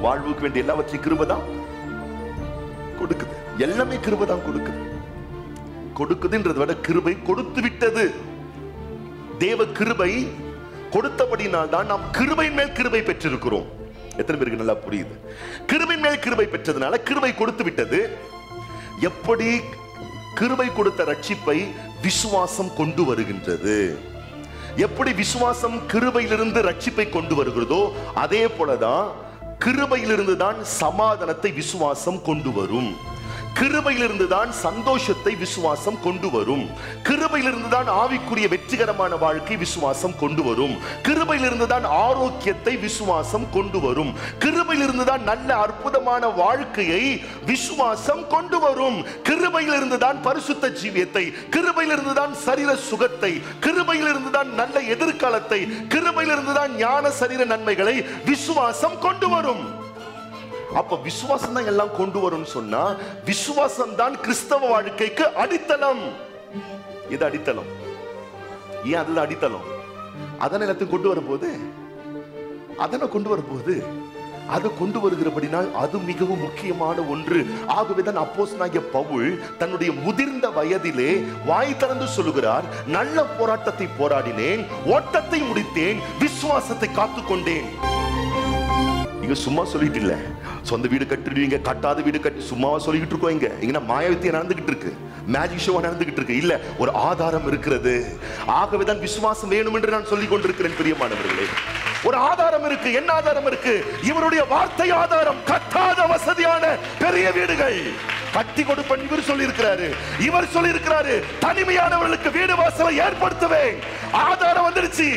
வாழ்வுக்கு வேண்டிய எல்லாவற்றையும் கிருபை தான் கொடுக்குது எல்லாமே கிருபை தான் கொடுக்குது கொடுக்குதுன்றதை விட கிருபை கொடுத்து விட்டது தேவ கிருபை கொடுத்தபடினால் தான் நாம் கிருபையின் மேல் கிருபை பெற்றிருக்கிறோம் எத்தனை பேருக்கு நல்லா புரியுது கிருபையின் மேல் கிருபை பெற்றதுனால கிருபை கொடுத்து விட்டது எப்படி கிருபை கொடுத்த ரட்சிப்பை விசுவாசம் கொண்டு வருகின்றது எப்படி விசுவாசம் கிருபையிலிருந்து ரட்சிப்பை கொண்டு வருகிறதோ அதே போலதான் கிருபையிலிருந்து தான் சமாதானத்தை விசுவாசம் கொண்டு வரும் கிருபையிலிருந்து தான் சந்தோஷத்தை விசுவாசம் கொண்டு வரும் கிருபையிலிருந்து தான் ஆவிக்குரிய வெற்றிகரமான வாழ்க்கை விசுவாசம் கொண்டு வரும் கிருபையிலிருந்து தான் ஆரோக்கியத்தை விசுவாசம் கொண்டு வரும் கிருபையிலிருந்து தான் நல்ல அற்புதமான வாழ்க்கையை விசுவாசம் கொண்டு வரும் கிருபையிலிருந்து தான் பரிசுத்த ஜீவியத்தை கிருபையிலிருந்து தான் சரீர சுகத்தை கிருபையிலிருந்து தான் நல்ல எதிர்காலத்தை கிருபையிலிருந்து தான் ஞான சரீர நன்மைகளை விசுவாசம் கொண்டு வரும் அப்ப விசுவாசம் தான் எல்லாம் கொண்டு வரும்னு சொன்னா விசுவாசம் தான் கிறிஸ்தவ வாழ்க்கைக்கு அடித்தளம் இது அடித்தளம் ஏன் அதுதான் அடித்தளம் அதனை எல்லாத்தையும் கொண்டு வரும்போது அதனை கொண்டு வரும்போது அது கொண்டு வருகிறபடினால் அது மிகவும் முக்கியமான ஒன்று ஆகவேதான் அப்போஸ்தலனாகிய பவுல் தன்னுடைய முதிர்ந்த வயதிலே வாய் திறந்து சொல்லுகிறார் நல்ல போராட்டத்தை போராடினேன் ஓட்டத்தை முடித்தேன் விசுவாசத்தை காத்துக்கொண்டேன் இங்க சும்மா சொல்லிட்டு இல்ல சொந்த வீடு கட்டிடுவீங்க கட்டாத வீடு கட்டி சும்மாவா சொல்லிக்கிட்டு இருக்கோம் இங்க இங்க மாயவித்தியம் நடந்துகிட்டு இருக்கு மேஜிக் ஷோ நடந்துகிட்டு இருக்கு இல்ல ஒரு ஆதாரம் இருக்கிறது ஆகவேதான் விசுவாசம் வேணும் என்று நான் சொல்லிக் கொண்டிருக்கிறேன் பிரியமானவர்களே ஒரு ஆதாரம் இருக்கு என்ன ஆதாரம் இருக்கு இவருடைய வார்த்தை ஆதாரம் கட்டாத வசதியான பெரிய வீடுகள் கட்டி கொடுப்பன் இவர் சொல்லி இருக்கிறாரு இவர் சொல்லி இருக்கிறாரு தனிமையானவர்களுக்கு வீடு வாசலை ஏற்படுத்துவேன் ஆதாரம் வந்துருச்சு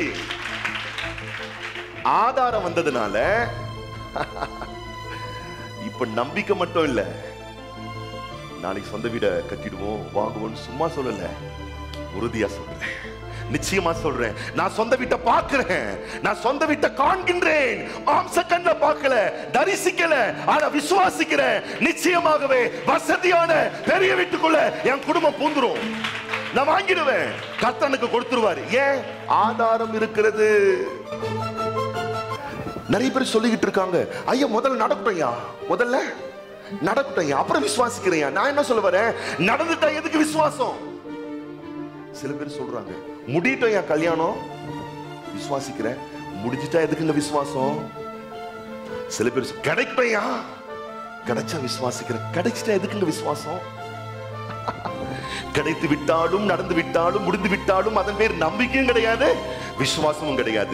ஆதாரம் வந்ததுனால இப்ப நம்பிக்கை மட்டும் இல்ல நாளைக்கு சொந்த வீட கட்டிடுவோம் வாங்குவோம்னு சும்மா சொல்லல உறுதியா சொல்றேன் நிச்சயமா சொல்றேன் நான் சொந்த வீட்டை பார்க்கிறேன் நான் சொந்த வீட்டை காண்கின்றேன் மாம்ச கண்ல பார்க்கல தரிசிக்கல ஆனா விசுவாசிக்கிறேன் நிச்சயமாகவே வசதியான பெரிய வீட்டுக்குள்ள என் குடும்பம் பூந்துரும் நான் வாங்கிடுவேன் கர்த்தனுக்கு கொடுத்துருவாரு ஏன் ஆதாரம் இருக்கிறது நிறைய பேர் சொல்லிக்கிட்டு இருக்காங்க ஐயா முதல்ல நடக்கட்டும் ஐயா முதல்ல நடக்கட்டும் ஐயா அப்புறம் விசுவாசிக்கிறேன் நான் என்ன சொல்ல வரேன் நடந்துட்டா எதுக்கு விசுவாசம் சில பேர் சொல்றாங்க முடியட்டும் ஐயா கல்யாணம் விசுவாசிக்கிறேன் முடிஞ்சிட்டா எதுக்குங்க விசுவாசம் சில பேர் சொல்- கிடைக்கட்டும் ஐயா கிடைச்சா விசுவாசிக்கிறேன் கிடைச்சிட்டா எதுக்குங்க விசுவாசம் கிடைத்து விட்டாலும் நடந்து விட்டாலும் முடிந்து விட்டாலும் அதன் பேர் நம்பிக்கையும் கிடையாது விசுவாசமும் கிடையாது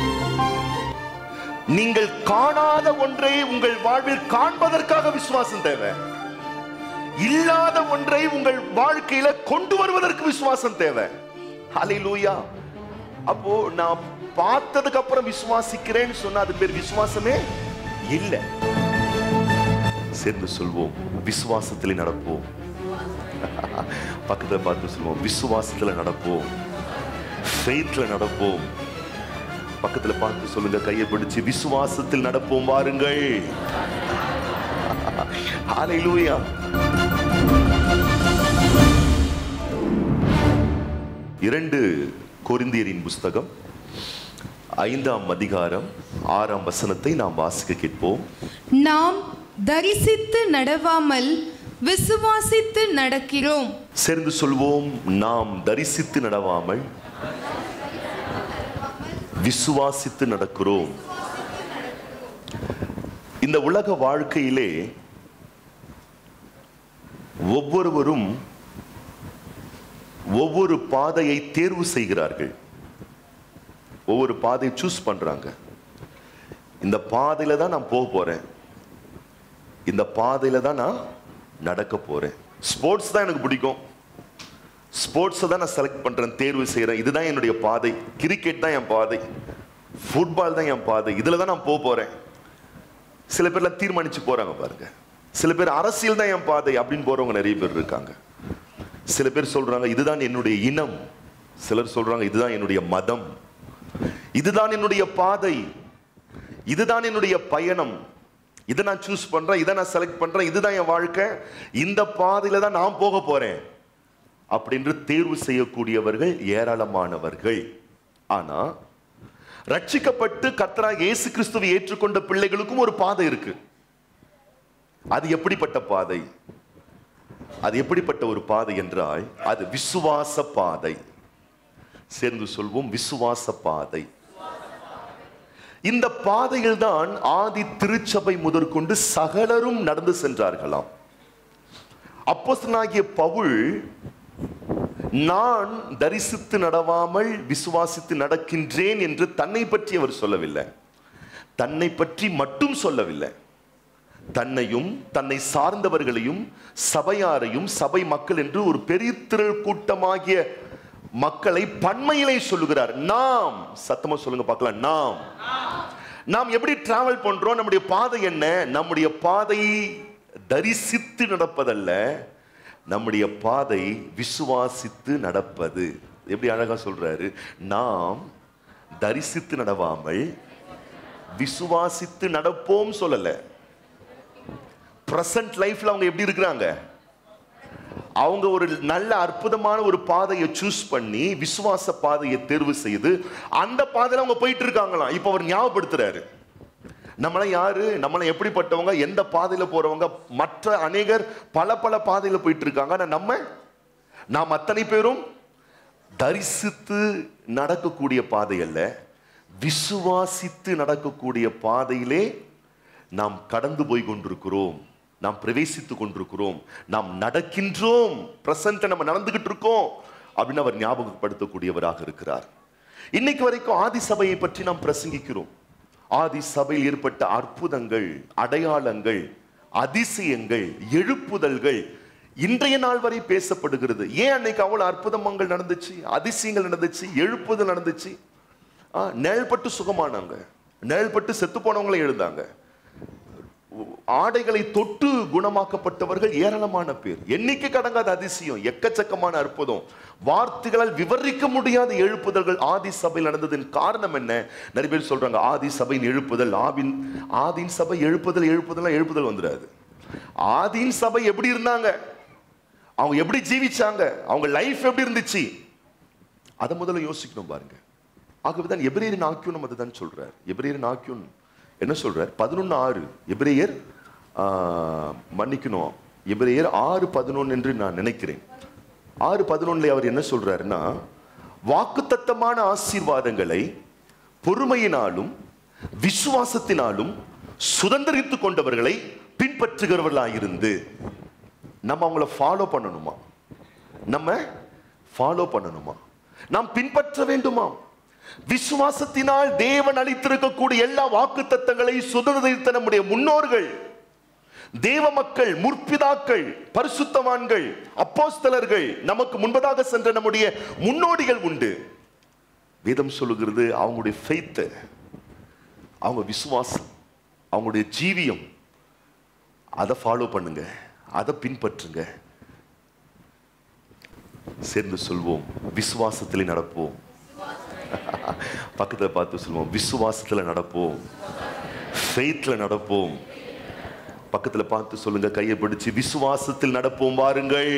நீங்கள் காணாத ஒன்றை உங்கள் வாழ்வில் காண்பதற்காக விசுவாசம் தேவை இல்லாத ஒன்றை உங்கள் வாழ்க்கையில கொண்டு வருவதற்கு விசுவாசம் தேவை ஹalleluya அப்போ நான் பார்த்ததுக்கு அப்புறம் விசுவாசிக்கிறேன்னு சொன்னா அது பேர் விசுவாசமே இல்ல சேர்ந்து சொல்வோம் விசுவாசத்திலே நடப்போம் பக்கத்துல பார்த்து சொல்லுவோம் விசுவாசத்துல நடப்போம் ஃபெய்த்ல நடப்போம் பக்கத்துல பார்த்து சொல்லுங்க கையை பிடிச்சு விசுவாசத்தில் நடப்போம் வாருங்கள் ஹalleluya இரண்டு கொரிந்தியரின் புஸ்தகம் ஐந்தாம் அதிகாரம் ஆறாம் வசனத்தை நாம் வாசிக்க கேட்போம் நாம் தரிசித்து நடவாமல் விசுவாசித்து நடக்கிறோம் சேர்ந்து சொல்வோம் நாம் தரிசித்து நடவாமல் விசுவாசித்து நடக்கிறோம் இந்த உலக வாழ்க்கையிலே ஒவ்வொருவரும் ஒவ்வொரு பாதையை தேர்வு செய்கிறார்கள் ஒவ்வொரு பாதையை சூஸ் பண்றாங்க இந்த பாதையில தான் நான் போக போறேன் இந்த பாதையில தான் நான் நடக்க போறேன் ஸ்போர்ட்ஸ் தான் எனக்கு பிடிக்கும் ஸ்போர்ட்ஸை தான் நான் செலக்ட் பண்றேன் தேர்வு செய்றேன் இதுதான் என்னுடைய பாதை கிரிக்கெட் தான் என் பாதை ஃபுட்பால் தான் என் பாதை இதுல தான் நான் போக போறேன் சில பேர்லாம் தீர்மானிச்சு போறாங்க பாருங்க சில பேர் அரசியல் தான் என் பாதை அப்படின்னு போறவங்க நிறைய பேர் இருக்காங்க சில பேர் சொல்றாங்க இதுதான் என்னுடைய இனம் சிலர் சொல்றாங்க இதுதான் என்னுடைய மதம் இதுதான் என்னுடைய பாதை இதுதான் என்னுடைய பயணம் இதை நான் சூஸ் பண்றேன் இதை நான் செலக்ட் பண்றேன் இதுதான் என் வாழ்க்கை இந்த பாதையில தான் நான் போக போறேன் அப்படின்னு தேர்வு செய்யக்கூடியவர்கள் ஏராளமானவர்கள் ஆனா ரட்சிக்கப்பட்டு கர்த்தரா இயேசு கிறிஸ்துவை ஏற்றுக்கொண்ட பிள்ளைகளுக்கும் ஒரு பாதை இருக்கு அது எப்படிப்பட்ட பாதை அது எப்படிப்பட்ட ஒரு பாதை என்றால் அது விசுவாச பாதை சேர்ந்து சொல்வோம் விசுவாச பாதை இந்த பாதையில் தான் ஆதி திருச்சபை முதற்கொண்டு சகலரும் நடந்து சென்றார்களாம் அப்போஸ்தலனாகிய பவுல் நான் தரிசித்து நடவாமல் விசுவாசித்து நடக்கின்றேன் என்று தன்னை பற்றி அவர் சொல்லவில்லை தன்னை பற்றி மட்டும் சொல்லவில்லை தன்னையும் தன்னை சார்ந்தவர்களையும் சபையாரையும் சபை மக்கள் என்று ஒரு பெரிய திரள் கூட்டமாகிய மக்களை பன்மையிலே சொல்லுகிறார் நாம் சத்தமா சொல்லுங்க பார்க்கலாம் நாம் நாம் எப்படி டிராவல் பண்றோம் நம்முடைய பாதை என்ன நம்முடைய பாதை தரிசித்து நடப்பதல்ல நம்முடைய பாதை விசுவாசித்து நடப்பது எப்படி அழகா சொல்றாரு நாம் தரிசித்து நடவாமல் விசுவாசித்து நடப்போம் சொல்லல பிரசன்ட் லைஃப்ல அவங்க எப்படி இருக்கிறாங்க அவங்க ஒரு நல்ல அற்புதமான ஒரு பாதையை சூஸ் பண்ணி விசுவாச பாதையை தேர்வு செய்து அந்த பாதையில அவங்க போயிட்டு இருக்காங்களாம் இப்போ அவர் ஞாபகப்படுத்துறாரு நம்மள யாரு நம்மள எப்படிப்பட்டவங்க எந்த பாதையில போறவங்க மற்ற அநேகர் பல பல பாதையில போயிட்டு இருக்காங்க ஆனா நம்ம நாம் அத்தனை பேரும் தரிசித்து நடக்கக்கூடிய பாதை அல்ல விசுவாசித்து நடக்கக்கூடிய பாதையிலே நாம் கடந்து போய் கொண்டிருக்கிறோம் நாம் பிரவேசித்துக் கொண்டிருக்கிறோம் நாம் நடக்கின்றோம் பிரசன்ட் நம்ம நடந்துகிட்டு இருக்கோம் அப்படின்னு அவர் ஞாபகப்படுத்தக்கூடியவராக இருக்கிறார் இன்னைக்கு வரைக்கும் ஆதி சபையை பற்றி நாம் பிரசங்கிக்கிறோம் ஆதி சபையில் ஏற்பட்ட அற்புதங்கள் அடையாளங்கள் அதிசயங்கள் எழுப்புதல்கள் இன்றைய நாள் வரை பேசப்படுகிறது ஏன் அன்னைக்கு அவ்வளவு அற்புதங்கள் நடந்துச்சு அதிசயங்கள் நடந்துச்சு எழுப்புதல் நடந்துச்சு ஆ, நிழல்பட்டு சுகமானாங்க நிழல்பட்டு செத்து போனவங்களே எழுந்தாங்க ஆடைகளை தொட்டு குணமாக்கப்பட்டவர்கள் ஏராளமான பேர் எண்ணிக்கை கடங்காத அதிசயம் எக்கச்சக்கமான அற்புதம் வார்த்தைகளால் விவரிக்க முடியாத எழுப்புதல்கள் ஆதி சபையில் நடந்ததின் காரணம் என்ன நிறைய பேர் சொல்றாங்க ஆதி சபையின் எழுப்புதல் ஆவின் ஆதின் சபை எழுப்புதல் எழுப்புதல் எழுப்புதல் வந்துடாது ஆதியின் சபை எப்படி இருந்தாங்க அவங்க எப்படி ஜீவிச்சாங்க அவங்க லைஃப் எப்படி இருந்துச்சு அதை முதல்ல யோசிக்கணும் பாருங்க ஆகவேதான் எபிரேயரின் ஆக்கியம் நம்ம தான் சொல்றார் எபிரேயரின் ஆக்கியம் என்ன சொல்றார் பதினொன்னு ஆறு எபிரேயர் ஆ, மன்னிக்கணும் எபிரேயர் ஆறு பதினொன்று என்று நான் நினைக்கிறேன் ஆறு பதினொன்னுல அவர் என்ன சொல்றாருன்னா வாக்குத்தத்தமான ஆசீர்வாதங்களை பொறுமையினாலும் விசுவாசத்தினாலும் சுதந்திரித்துக் கொண்டவர்களை பின்பற்றுகிறவர்களாயிருந்து நம்ம அவங்கள ஃபாலோ பண்ணணுமா நம்ம ஃபாலோ பண்ணணுமா நாம் பின்பற்ற வேண்டுமா விசுவாசத்தினால் தேவன் அளித்திருக்கக்கூடிய எல்லா வாக்கு தத்தங்களை சுதந்திரித்த நம்முடைய முன்னோர்கள் தேவ மக்கள் முற்பிதாக்கள் பரிசுத்தவான்கள் அப்போஸ்தலர்கள் நமக்கு முன்பதாக சென்ற நம்முடைய முன்னோடிகள் உண்டு வேதம் சொல்லுகிறது அவங்களுடைய ஃபெய்த் அவங்க விசுவாசம் அவங்களுடைய ஜீவியம் அதை ஃபாலோ பண்ணுங்க அதை பின்பற்றுங்க சேர்ந்து சொல்வோம் விசுவாசத்திலே நடப்போம் பக்கத்துல பார்த்து சொல்லுவோம் விசுவாசத்துல நடப்போம் ஃபெய்த்ல நடப்போம் பக்கத்துல பார்த்து சொல்லுங்க கையை பிடிச்சு விசுவாசத்தில் நடப்போம் வாருங்கள்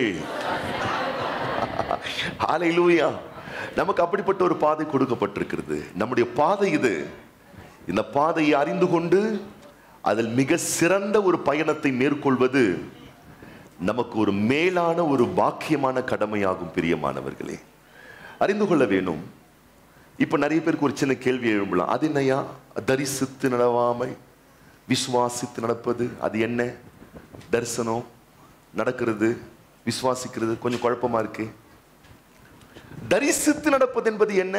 ஹalleluya நமக்கு அப்படிப்பட்ட ஒரு பாதை கொடுக்கப்பட்டிருக்கிறது நம்முடைய பாதை இது இந்த பாதையை அறிந்து கொண்டு அதில் மிக சிறந்த ஒரு பயணத்தை மேற்கொள்வது நமக்கு ஒரு மேலான ஒரு பாக்கியமான கடமையாகும் பிரியமானவர்களே அறிந்து கொள்ள வேணும் இப்ப நிறைய பேருக்கு ஒரு சின்ன கேள்வி எழும்பலாம் அது என்னையா தரிசித்து நடவாமை விசுவாசித்து நடப்பது அது என்ன தரிசனம் நடக்கிறது விசுவாசிக்கிறது கொஞ்சம் குழப்பமா இருக்கு தரிசித்து நடப்பது என்பது என்ன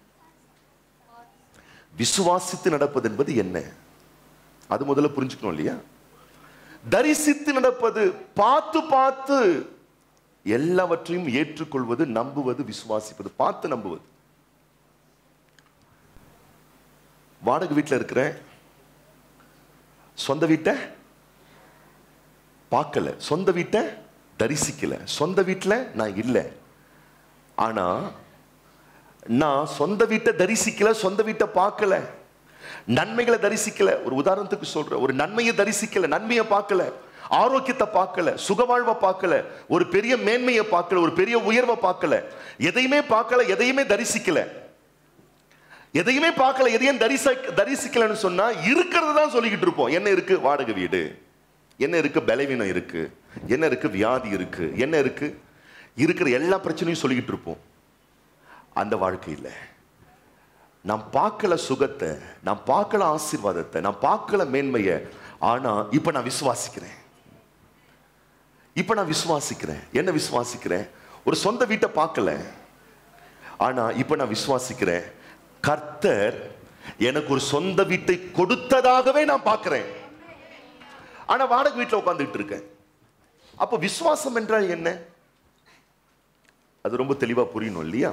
விசுவாசித்து நடப்பது என்பது என்ன அது முதல்ல புரிஞ்சுக்கணும் இல்லையா தரிசித்து நடப்பது பார்த்து பார்த்து எல்லாவற்றையும் ஏற்றுக்கொள்வது நம்புவது விசுவாசிப்பது பார்த்து நம்புவது வாடகை வீட்டில் இருக்கிறேன் சொந்த வீட்டை பார்க்கல சொந்த வீட்டை தரிசிக்கல சொந்த வீட்டில் நான் இல்லை ஆனா நான் சொந்த வீட்டை தரிசிக்கல சொந்த வீட்டை பார்க்கல நன்மைகளை தரிசிக்கல ஒரு உதாரணத்துக்கு சொல்றேன் ஒரு நன்மையை தரிசிக்கல நன்மையை பார்க்கல ஆரோக்கியத்தை பார்க்கல சுகவாழ்வை பார்க்கல ஒரு பெரிய மேன்மையை பார்க்கல ஒரு பெரிய உயர்வை பார்க்கல எதையுமே பார்க்கல எதையுமே தரிசிக்கல எதையுமே பார்க்கல எதையும் தரிச தரிசிக்கலன்னு சொன்னா இருக்கிறது தான் சொல்லிக்கிட்டு இருப்போம் என்ன இருக்கு வாடகை வீடு என்ன இருக்கு பலவீனம் இருக்கு என்ன இருக்கு வியாதி இருக்கு என்ன இருக்கு இருக்கிற எல்லா பிரச்சனையும் சொல்லிக்கிட்டு இருப்போம் அந்த வாழ்க்கை இல்லை நான் பார்க்கல சுகத்தை நான் பார்க்கல ஆசீர்வாதத்தை நான் பார்க்கல மேன்மையை ஆனா இப்ப நான் விசுவாசிக்கிறேன் இப்ப நான் விசுவாசிக்கிறேன் என்ன விசுவாசிக்கிறேன் ஒரு சொந்த வீட்டை பார்க்கல ஆனா இப்ப நான் விசுவாசிக்கிறேன் கர்த்தர் எனக்கு ஒரு சொந்த வீட்டை கொடுத்ததாகவே நான் பார்க்கிறேன் ஆனா வாடகை வீட்டில் உட்கார்ந்துட்டு இருக்கேன் அப்ப விசுவாசம் என்றால் என்ன அது ரொம்ப தெளிவா புரியணும் இல்லையா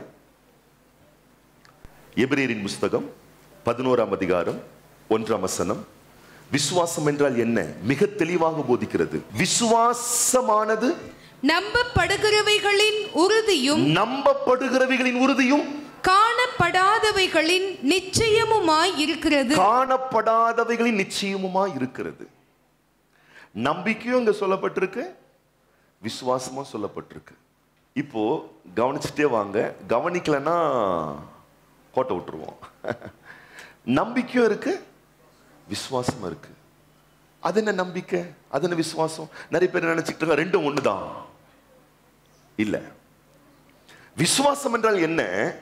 எபிரேயரின் புஸ்தகம் பதினோராம் அதிகாரம் ஒன்றாம் வசனம் விசுவாசம் என்றால் என்ன மிக தெளிவாக போதிக்கிறது விசுவாசமானது நம்பப்படுகிறவைகளின் உறுதியும் நம்பப்படுகிறவைகளின் உறுதியும் காணப்படாதவைகளின் நிச்சயமுமாய் இருக்கிறது காணப்படாதவைகளின் நிச்சயமுமா இருக்கிறது நம்பிக்கையும் இங்க சொல்லப்பட்டிருக்கு விசுவாசமும் சொல்லப்பட்டிருக்கு இப்போ கவனிச்சுட்டே வாங்க கவனிக்கலன்னா கோட்டை விட்டுருவோம் நம்பிக்கையும் இருக்கு விசுவாசமும் இருக்கு அது என்ன நம்பிக்கை அது என்ன விசுவாசம் நிறைய பேர் நினைச்சுக்கிட்டு இருக்காங்க, ரெண்டும் ஒண்ணுதான் இல்ல விசுவாசம் என்றால் என்ன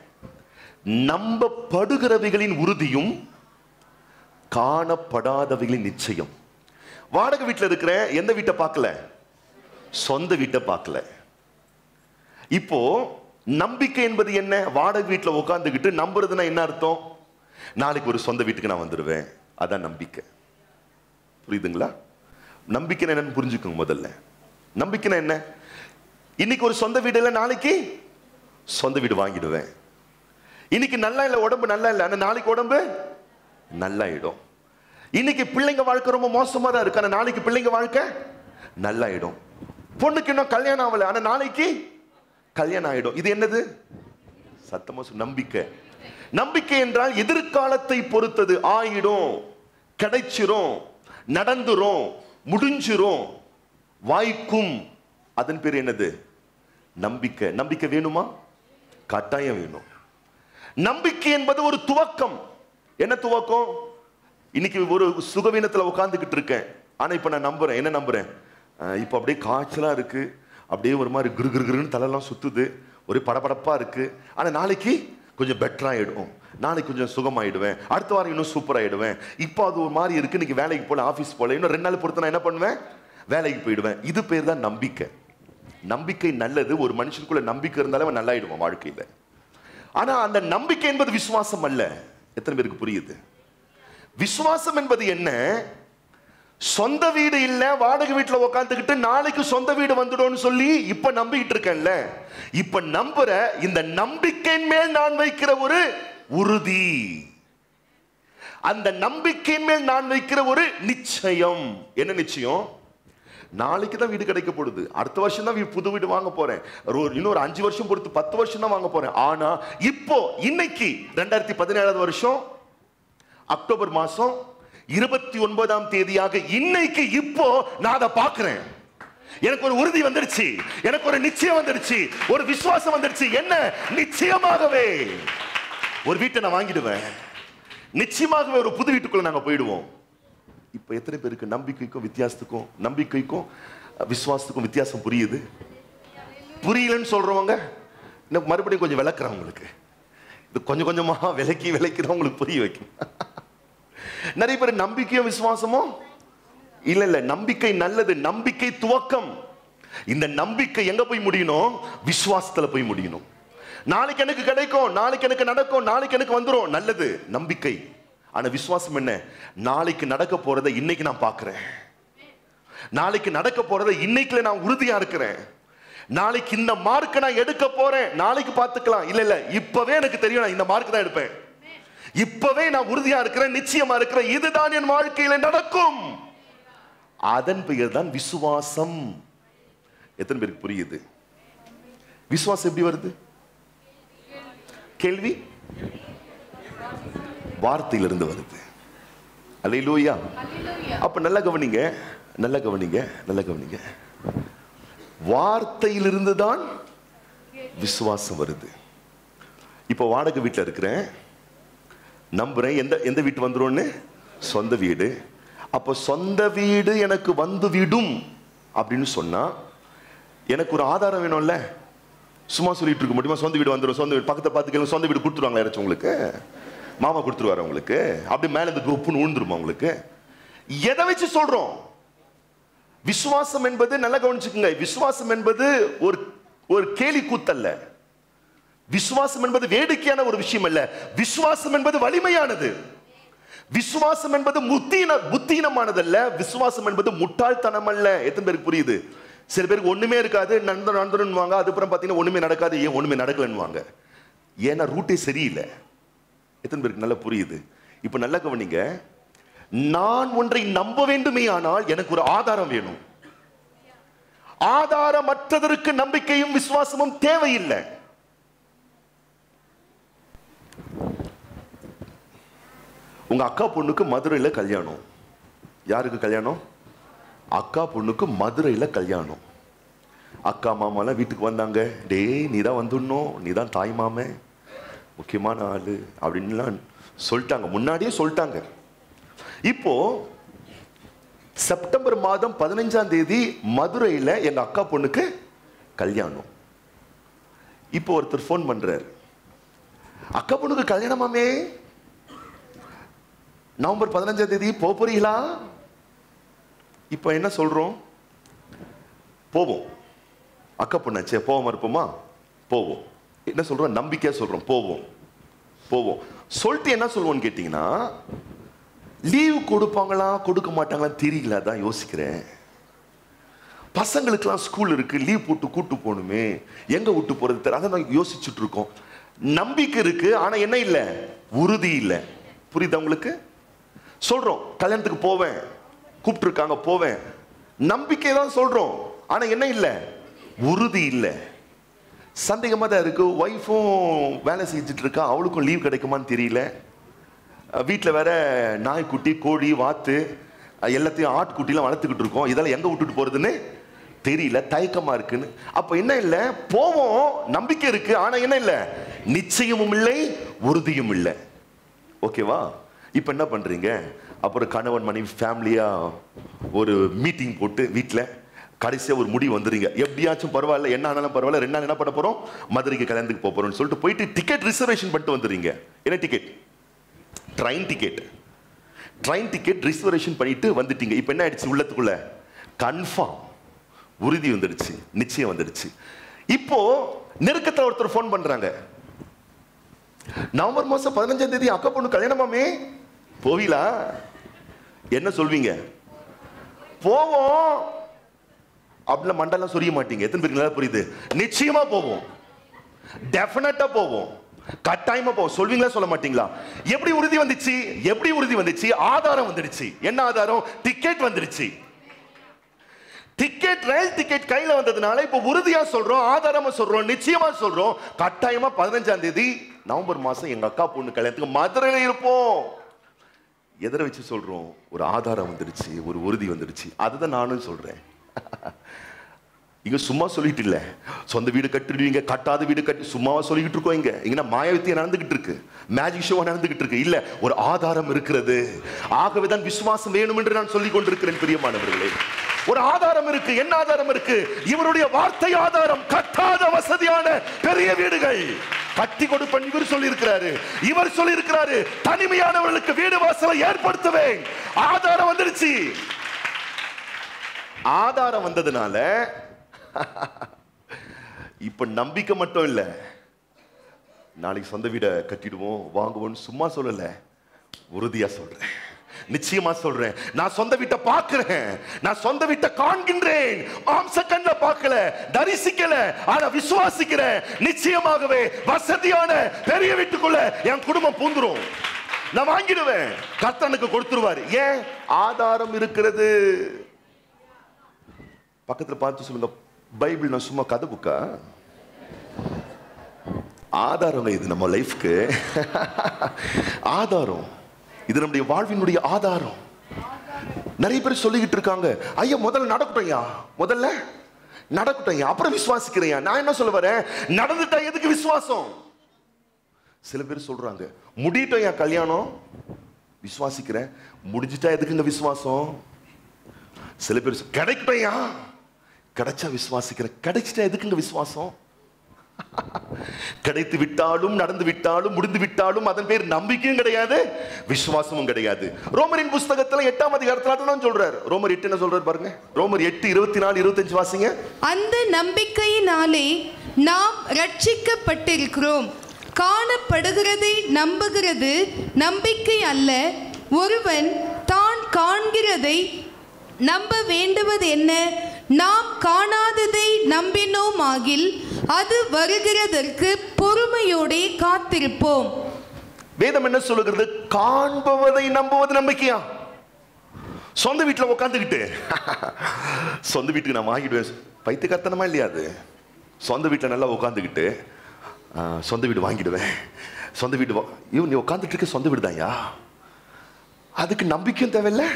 நம்பப்படுகிறவைகளின் உறுதியும் காணப்படாதவைகளின் நிச்சயம் வாடகை வீட்டில் இருக்கிற எந்த வீட்டை பார்க்கல சொந்த வீட்டை பார்க்கல இப்போ நம்பிக்கை என்பது என்ன வாடகை வீட்டில் உட்காந்துக்கிட்டு நம்புறதுன்னா என்ன அர்த்தம் நாளைக்கு ஒரு சொந்த வீட்டுக்கு நான் வந்துடுவேன் அதான் நம்பிக்கை புரியுதுங்களா நம்பிக்கை என்னன்னு புரிஞ்சுக்கோங்க முதல்ல நம்பிக்கைனா என்ன இன்னைக்கு ஒரு சொந்த வீடு இல்லை நாளைக்கு சொந்த வீடு வாங்கிடுவேன் இன்னைக்கு நல்லா இல்லை உடம்பு நல்லா இல்லை ஆனா நாளைக்கு உடம்பு நல்லாயிடும் இன்னைக்கு பிள்ளைங்க வாழ்க்கை ரொம்ப மோசமா தான் இருக்கு ஆனா நாளைக்கு பிள்ளைங்க வாழ்க்கை நல்லாயிடும் பொண்ணுக்கு இன்னும் கல்யாணம் ஆகல ஆனா நாளைக்கு கல்யாணம் ஆயிடும் இது என்னது சத்தமா சொல்லு, நம்பிக்கை நம்பிக்கை என்றால் எதிர்காலத்தை பொறுத்தது ஆயிடும் கிடைச்சிரும் நடந்துரும் முடிஞ்சிரும் வாய்க்கும் அதன் பேர் என்னது நம்பிக்கை நம்பிக்கை வேணுமா கட்டாயம் வேணும் நம்பிக்கை என்பது ஒரு துவக்கம் என்ன துவக்கம் இன்னைக்கு ஒரு சுகவீனத்துல உட்கார்ந்துகிட்டு இருக்கேன் ஆனா இப்ப நான் நம்புறேன் என்ன நம்புறேன் அஹ் இப்ப அப்படியே காய்ச்சலா இருக்கு அப்படியே ஒரு மாதிரி கிரு கிரு கிருன்னு தலையெல்லாம் சுத்துது ஒரே படபடப்பா இருக்கு ஆனா நாளைக்கு கொஞ்சம் பெட்டர் ஆயிடும் நாளைக்கு கொஞ்சம் சுகமாயிடுவேன் அடுத்த வாரம் இன்னும் சூப்பர் ஆயிடுவேன் இப்போ அது ஒரு மாதிரி இருக்கு இன்னைக்கு வேலைக்கு போல ஆபீஸ் போல இன்னும் ரெண்டு நாள் பொறுத்து நான் என்ன பண்ணுவேன் வேலைக்கு போயிடுவேன் இது பேர் தான் நம்பிக்கை நம்பிக்கை நல்லது ஒரு மனுஷனுக்குள்ள நம்பிக்கை இருந்தாலே அவன் நல்லாயிடுவான் வாழ்க்கையில ஆனா அந்த நம்பிக்கை என்பது விசுவாசம் அல்ல எத்தனை பேருக்கு புரியுது விசுவாசம் என்பது என்ன சொந்த வீடு இல்ல வாடகை வீட்டுல உட்காந்துக்கிட்டு நாளைக்கு சொந்த வீடு வந்துடும்னு சொல்லி இப்ப நம்பிக்கிட்டு இருக்கேன்ல இப்ப நம்புற இந்த நம்பிக்கையின் மேல் நான் வைக்கிற ஒரு உறுதி அந்த நம்பிக்கையின் மேல் நான் வைக்கிற ஒரு நிச்சயம் என்ன நிச்சயம் நாளைக்கு தான் வீடு கிடைக்க போடுது அடுத்த வருஷம் தான் வீ- புது வீடு வாங்க போறேன் ஒரு- இன்னொரு அஞ்சு வருஷம் பொறுத்து பத்து வருஷம் தான் வாங்க போறேன் ஆனா இப்போ இன்னைக்கு ரெண்டாயிரத்தி பதினேழாவது வருஷம் அக்டோபர் மாசம் இருபத்தி ஒன்பதாம் தேதியாக இன்னைக்கு இப்போ நான் அதை பார்க்கிறேன் எனக்கு ஒரு உறுதி வந்துருச்சு எனக்கு ஒரு நிச்சயம் வந்துருச்சு ஒரு விசுவாசம் வந்துருச்சு என்ன நிச்சயமாகவே ஒரு வீட்டை நான் வாங்கிடுவேன் நிச்சயமாகவே ஒரு புது வீட்டுக்குள்ள நாங்க போயிடுவோம் இப்ப எத்தனை பேருக்கு நம்பிக்கைக்கும் வித்தியாசத்துக்கும் நம்பிக்கைக்கும் அஹ், விசுவாசத்துக்கும் வித்தியாசம் புரியுது புரியலன்னு சொல்றவங்க இன்னும் மறுபடியும் கொஞ்சம் விளக்குறேன் உங்களுக்கு இது கொஞ்சம் கொஞ்சமா விலக்கி விலக்கி தான் உங்களுக்கு புரிய வைக்கும் நிறைய பேர் நம்பிக்கையும் விசுவாசமும் இல்ல இல்ல நம்பிக்கை நல்லது நம்பிக்கை துவக்கம் இந்த நம்பிக்கை எங்க போய் முடியணும் விசுவாசத்துல போய் முடியணும் நாளைக்கு எனக்கு கிடைக்கும் நாளைக்கு எனக்கு நடக்கும் நாளைக்கு எனக்கு வந்துரும் நல்லது நம்பிக்கை ஆனா விசுவாசம் என்ன நாளைக்கு நடக்க போறதை இன்னைக்கு நான் பார்க்கிறேன் நாளைக்கு நடக்க போறதை இன்னைக்குல நான் உறுதியா இருக்கிறேன் நாளைக்கு இந்த மார்க்கை நான் எடுக்க போறேன் நாளைக்கு பார்த்துக்கலாம் இல்ல இல்ல இப்பவே எனக்கு தெரியும் நான் இந்த மார்க் தான் எடுப்பேன் இப்பவே நான் உறுதியா இருக்கிறேன் நிச்சயமா இருக்கிறேன் இதுதான் என் வாழ்க்கையில நடக்கும் அதன் பெயர் தான் விசுவாசம் எத்தனை பேருக்கு புரியுது விசுவாசம் எப்படி வருது கேள்வி வார்த்தையிலிருந்து வருது அல்லையிலூயா அப்ப நல்லா கவனிங்க நல்லா கவனிங்க நல்லா கவனிங்க வார்த்தையிலிருந்து தான் விசுவாசம் வருது இப்போ வாடகை வீட்டில் இருக்கிறேன் நம்புறேன் எந்த எந்த வீட்டு வந்துரும்னு சொந்த வீடு அப்போ சொந்த வீடு எனக்கு வந்து விடும் அப்படின்னு சொன்னா எனக்கு ஒரு ஆதாரம் வேணும்ல சும்மா சொல்லிட்டு இருக்க முடியுமா சொந்த வீடு வந்துடும் சொந்த வீடு பக்கத்தை பார்த்துக்கலாம் சொந்த வீடு கொடுத்துருவாங்களா யாராச்சும் உங்களுக்கு மாமா கொடுத்துருவாரு உங்களுக்கு அப்படி மேல இருந்து உப்புன்னு விழுந்துருமா உங்களுக்கு எதை வச்சு சொல்றோம் விசுவாசம் என்பது நல்லா கவனிச்சுக்கோங்க விசுவாசம் என்பது ஒரு ஒரு கேலி கூத்தல்ல விசுவாசம் என்பது வேடிக்கையான ஒரு விஷயம் அல்ல விசுவாசம் என்பது வலிமையானது விசுவாசம் என்பது முத்தீன புத்தீனமானதல்ல விசுவாசம் என்பது முட்டாள்தனம் அல்ல எத்தனை பேருக்கு புரியுது சில பேருக்கு ஒண்ணுமே இருக்காது நண்பர் நண்பர்னுவாங்க அதுக்கப்புறம் பார்த்தீங்கன்னா ஒண்ணுமே நடக்காது ஏன் ஒண்ணுமே நடக்கலன்னுவாங்க ஏன்னா ரூட்டே சரியில்லை எத்தனை பேருக்கு நல்லா புரியுது இப்போ நல்லா கவனிங்க நான் ஒன்றை நம்ப வேண்டுமே ஆனால் எனக்கு ஒரு ஆதாரம் வேணும் ஆதாரமற்றதற்கு நம்பிக்கையும் விசுவாசமும் தேவையில்லை உங்க அக்கா பொண்ணுக்கு மதுரையில கல்யாணம் யாருக்கு கல்யாணம் அக்கா பொண்ணுக்கு மதுரையில கல்யாணம் அக்கா மாமாலாம் வீட்டுக்கு வந்தாங்க டேய் நீ தான் வந்துடணும் நீ தான் தாய் மாமே முக்கியமான ஆளு அப்படின்லாம் சொல்லிட்டாங்க முன்னாடியே சொல்லிட்டாங்க இப்போ செப்டம்பர் மாதம் பதினஞ்சாம் தேதி மதுரையில் எங்க அக்கா பொண்ணுக்கு கல்யாணம் இப்போ ஒருத்தர் ஃபோன் பண்றாரு அக்கா பொண்ணுக்கு கல்யாணமாமே நவம்பர் பதினஞ்சாம் தேதி போக போறீங்களா இப்போ என்ன சொல்றோம் போவோம் அக்கா பொண்ணாச்சே போகாம இருப்போமா போவோம் என்ன சொல்றோம் நம்பிக்கையா சொல்றோம் போவோம் போவோம் சொல்லிட்டு என்ன சொல்லுவோம்னு கேட்டிங்கன்னா லீவு கொடுப்பாங்களா கொடுக்க மாட்டாங்களா தெரியல அதான் யோசிக்கிறேன் பசங்களுக்கெல்லாம் ஸ்கூல் இருக்கு லீவ் போட்டு கூட்டு போகணுமே எங்க விட்டு போறது தெரியல அதை நான் யோசிச்சுட்டு இருக்கோம் நம்பிக்கை இருக்கு ஆனா என்ன இல்ல உறுதி இல்ல புரியுதா உங்களுக்கு சொல்றோம் கல்யாணத்துக்கு போவேன் கூப்பிட்டு இருக்காங்க போவேன் நம்பிக்கை தான் சொல்றோம் ஆனா என்ன இல்ல உறுதி இல்ல சந்தேகமா தான் இருக்கு ஒய்ஃபும் வேலை செஞ்சுட்டு இருக்கா அவளுக்கும் லீவ் கிடைக்குமான்னு தெரியல வீட்டில் வேற நாய்க்குட்டி கோழி வாத்து அஹ் எல்லாத்தையும் ஆட்டுக்குட்டிலாம் வளர்த்துக்கிட்டு இருக்கோம் இதெல்லாம் எங்கே விட்டுட்டு போகிறதுன்னு தெரியல தயக்கமா இருக்குன்னு அப்போ என்ன இல்லை போவோம் நம்பிக்கை இருக்கு ஆனால் என்ன இல்லை நிச்சயமும் இல்லை உறுதியும் இல்லை ஓகேவா இப்போ என்ன பண்ணுறீங்க அப்புறம் கணவன் மனைவி ஃபேமிலியாக ஒரு மீட்டிங் போட்டு வீட்டில் கடைசியாக ஒரு முடிவு வந்துடுங்க எப்படியாச்சும் பரவாயில்ல என்ன ஆனாலும் பரவாயில்ல ரெண்டு நாள் என்ன பண்ண போகிறோம் மதுரைக்கு கல்யாணத்துக்கு போக போகிறோம்னு சொல்லிட்டு போயிட்டு டிக்கெட் ரிசர்வேஷன் பண்ணிட்டு வந்துடுறீங்க என்ன ticket train ticket train ticket reservation பண்ணிட்டு வந்துட்டீங்க இப்போ என்ன ஆயிடுச்சு உள்ளத்துக்குள்ள கன்ஃபார்ம் உறுதி வந்துடுச்சு நிச்சயம் வந்துடுச்சு இப்போ நெருக்கத்தில் ஒருத்தர் ஃபோன் பண்றாங்க நவம்பர் மாசம் பதினஞ்சாம் தேதி அக்கா பொண்ணு கல்யாணமாமே போவீங்களா என்ன சொல்வீங்க போவோம் அப்படிலாம் மண்டெல்லாம் சொரிய மாட்டீங்க எத்தனை பேருக்கு நல்லா புரியுது நிச்சயமா போவோம் டெஃபினட்டா போவோம் கட்டாயமா போவோம் சொல்வீங்களா சொல்ல மாட்டீங்களா எப்படி உறுதி வந்துச்சு எப்படி உறுதி வந்துச்சு ஆதாரம் வந்துடுச்சு என்ன ஆதாரம் டிக்கெட் வந்துடுச்சு டிக்கெட் ரயில் டிக்கெட் கையில வந்ததுனால இப்போ உறுதியா சொல்றோம் ஆதாரமா சொல்றோம் நிச்சயமா சொல்றோம் கட்டாயமா பதினஞ்சாம் தேதி நவம்பர் மாசம் எங்க அக்கா பொண்ணு கல்யாணத்துக்கு மதுரையில இருப்போம் எதிர வச்சு சொல்றோம் ஒரு ஆதாரம் வந்துடுச்சு ஒரு உறுதி வந்துடுச்சு அதுதான் நானும் சொல்றேன் இங்க சும்மா சொல்லிட்டு இல்ல சொந்த வீடு கட்டிடுவீங்க கட்டாத வீடு கட்டி சும்மாவா சொல்லிக்கிட்டு இருக்கோம் இங்க இங்க மாயவித்தியம் நடந்துகிட்டு இருக்கு மேஜிக் ஷோ நடந்துகிட்டு இருக்கு இல்ல ஒரு ஆதாரம் இருக்கிறது ஆகவே தான் விசுவாசம் வேணும் என்று நான் சொல்லிக் கொண்டிருக்கிறேன் பிரியமானவர்களே ஒரு ஆதாரம் இருக்கு என்ன ஆதாரம் இருக்கு இவருடைய வார்த்தை ஆதாரம் கட்டாத வசதியான பெரிய வீடுகள் கட்டி கொடுப்பன் இவர் சொல்லி இருக்கிறாரு இவர் சொல்லி இருக்கிறாரு தனிமையானவர்களுக்கு வீடு வாசலை ஏற்படுத்துவேன் ஆதாரம் வந்துருச்சு ஆதாரம் வந்ததுனால இப்ப நம்பிக்கை மட்டும் இல்ல நாளைக்கு சொந்த வீடை கட்டிடுவோம் வாங்குவோம்னு சும்மா சொல்லல உறுதியா சொல்றேன் நிச்சயமா சொல்றேன் நான் சொந்த வீட்டை பார்க்கிறேன் நான் சொந்த வீட்டை காண்கின்றேன் மாம்ச கண்ல பார்க்கல தரிசிக்கல ஆனா விசுவாசிக்கிறேன் நிச்சயமாகவே வசதியான பெரிய வீட்டுக்குள்ள என் குடும்பம் பூந்துரும் நான் வாங்கிடுவேன் கர்த்தனுக்கு கொடுத்துருவாரு ஏன் ஆதாரம் இருக்கிறது பக்கத்துல பார்த்து சொல்லுங்க பைபிள் நான் சும்மா கதை புக்கா ஆதாரங்க இது நம்ம லைஃப்க்கு ஆதாரம் இது நம்முடைய வாழ்வினுடைய ஆதாரம் நிறைய பேர் சொல்லிக்கிட்டு இருக்காங்க ஐயா முதல்ல நடக்கட்டும் முதல்ல நடக்கட்டும் அப்புறம் விசுவாசிக்கிறேன் நான் என்ன சொல்ல வரேன் நடந்துட்டா எதுக்கு விசுவாசம் சில பேர் சொல்றாங்க முடியட்டும் என் கல்யாணம் விசுவாசிக்கிறேன் முடிஞ்சிட்டா எதுக்குங்க விசுவாசம் சில பேர் சொல்- கிடைக்கட்டும் கிடைச்சா விசுவாசிக்கிறேன் கிடைச்சிட்டா எதுக்குங்க விசுவாசம் கிடைத்து விட்டாலும் நடந்து விட்டாலும் முடிந்து விட்டாலும் அதன் பேர் நம்பிக்கையும் கிடையாது விசுவாசமும் கிடையாது ரோமரின் புஸ்தகத்துல எட்டாம் அதிகாரத்துல தான் சொல்றாரு ரோமர் எட்டு என்ன சொல்றாரு பாருங்க ரோமர் எட்டு இருபத்தி நாலு இருபத்தஞ்சு வாசிங்க அந்த நம்பிக்கையினாலே நாம் ரட்சிக்கப்பட்டிருக்கிறோம் காணப்படுகிறதை நம்புகிறது நம்பிக்கை அல்ல ஒருவன் தான் காண்கிறதை நம்ப வேண்டுவது என்ன நாம் காணாததை நம்பினோமாகில் அது வருகிறதற்கு பொறுமையோடே காத்திருப்போம் வேதம் என்ன சொல்லுகிறது காண்பவதை நம்புவது நம்பிக்கையா சொந்த வீட்டுல உட்காந்துக்கிட்டு சொந்த வீட்டுக்கு நான் வாங்கிடுவேன் பைத்தியக்காரத்தனமா இல்லையா அது சொந்த வீட்டுல நல்லா உட்காந்துக்கிட்டு சொந்த வீடு வாங்கிடுவேன் சொந்த வீடு வா- ஐயோ நீ உட்காந்துட்டு இருக்க சொந்த வீடு தான்யா அதுக்கு நம்பிக்கையும் தேவையில்லை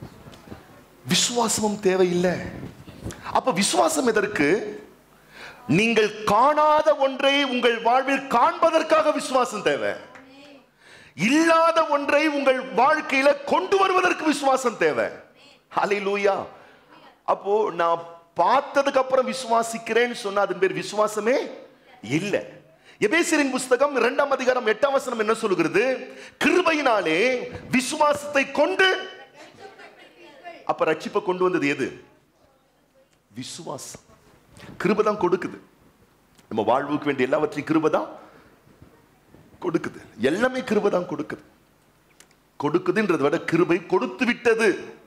விசுவாசமும் தேவையில்லை அப்ப விசுவாசம் எதற்கு நீங்கள் காணாத ஒன்றை உங்கள் வாழ்வில் காண்பதற்காக விசுவாசம் தேவை இல்லாத ஒன்றை உங்கள் வாழ்க்கையில கொண்டு வருவதற்கு விசுவாசம் தேவை ஹalleluya அப்போ நான் பார்த்ததுக்கு அப்புறம் விசுவாசிக்கிறேன்னு சொன்னா அதன் பேர் விசுவாசமே இல்ல எபேசியரின் புஸ்தகம் இரண்டாம் அதிகாரம் எட்டாம் வசனம் என்ன சொல்லுகிறது கிருபையினாலே விசுவாசத்தை கொண்டு அப்ப ரட்சிப்பை கொண்டு வந்தது எது விசுவாசம் கிருபை தான் கொடுக்குது நம்ம வாழ்வுக்கு வேண்டிய எல்லாவற்றையும் கிருபை தான் கொடுக்குது எல்லாமே கிருபை தான் கொடுக்குது கொடுக்குதுன்றதை விட கிருபை கொடுத்து விட்டது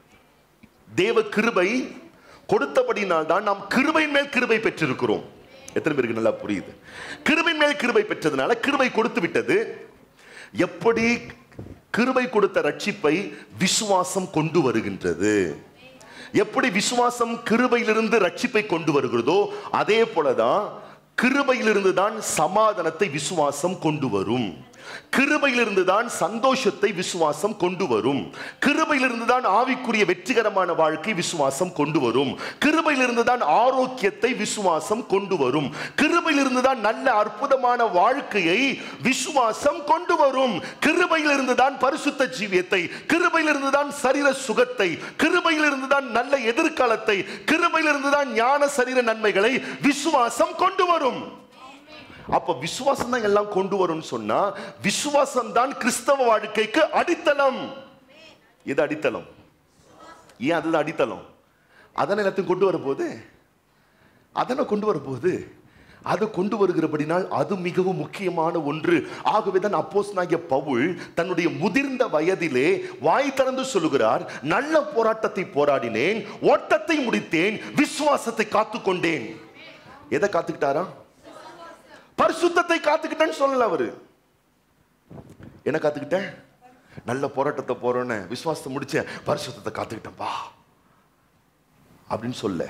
தேவ கிருபை கொடுத்தபடினால் தான் நாம் கிருபையின் மேல் கிருபை பெற்றிருக்கிறோம் எத்தனை பேருக்கு நல்லா புரியுது கிருபையின் மேல் கிருபை பெற்றதுனால கிருபை கொடுத்து விட்டது எப்படி கிருபை கொடுத்த ரட்சிப்பை விசுவாசம் கொண்டு வருகின்றது எப்படி விசுவாசம் கிருபையிலிருந்து ரட்சிப்பை கொண்டு வருகிறதோ அதே போலதான் கிருபையிலிருந்து தான் சமாதானத்தை விசுவாசம் கொண்டு வரும் கிருபையிலிருந்து தான் சந்தோஷத்தை விசுவாசம் கொண்டு வரும் கிருபையிலிருந்து தான் ஆவிக்குரிய வெற்றிகரமான வாழ்க்கை விசுவாசம் கொண்டு வரும் கிருபையிலிருந்து தான் ஆரோக்கியத்தை விசுவாசம் கொண்டு வரும் கிருபையிலிருந்து தான் நல்ல அற்புதமான வாழ்க்கையை விசுவாசம் கொண்டு வரும் கிருபையிலிருந்து தான் பரிசுத்த ஜீவியத்தை கிருபையிலிருந்து தான் சரீர சுகத்தை கிருபையிலிருந்து தான் நல்ல எதிர்காலத்தை கிருபையிலிருந்து தான் ஞான சரீர நன்மைகளை விசுவாசம் கொண்டு வரும் அப்ப விசுவாசம் தான் எல்லாம் கொண்டு வரும்னு சொன்னா விசுவாசம் தான் கிறிஸ்தவ வாழ்க்கைக்கு அடித்தளம் இது அடித்தளம் ஏன் அதுதான் அடித்தளம் அதானே எல்லாத்தையும் கொண்டு வர போகுது அதனை கொண்டு வர போகுது அது கொண்டு வருகிறபடினால் அது மிகவும் முக்கியமான ஒன்று ஆகவே தான் அப்போஸ்தலனாகிய பவுல் தன்னுடைய முதிர்ந்த வயதிலே வாய் திறந்து சொல்லுகிறார் நல்ல போராட்டத்தை போராடினேன் ஓட்டத்தை முடித்தேன் விசுவாசத்தை காத்துக்கொண்டேன் எதை காத்துக்கிட்டாரா பரிசுத்தத்தை காத்துக்கிட்டேன்னு சொல்லல அவரு என்ன காத்துக்கிட்டேன் நல்ல போராட்டத்தை போறோன்னு விசுவாசத்தை முடிச்சேன் பரிசுத்தத்தை காத்துக்கிட்டேன்பா அப்படின்னு சொல்ல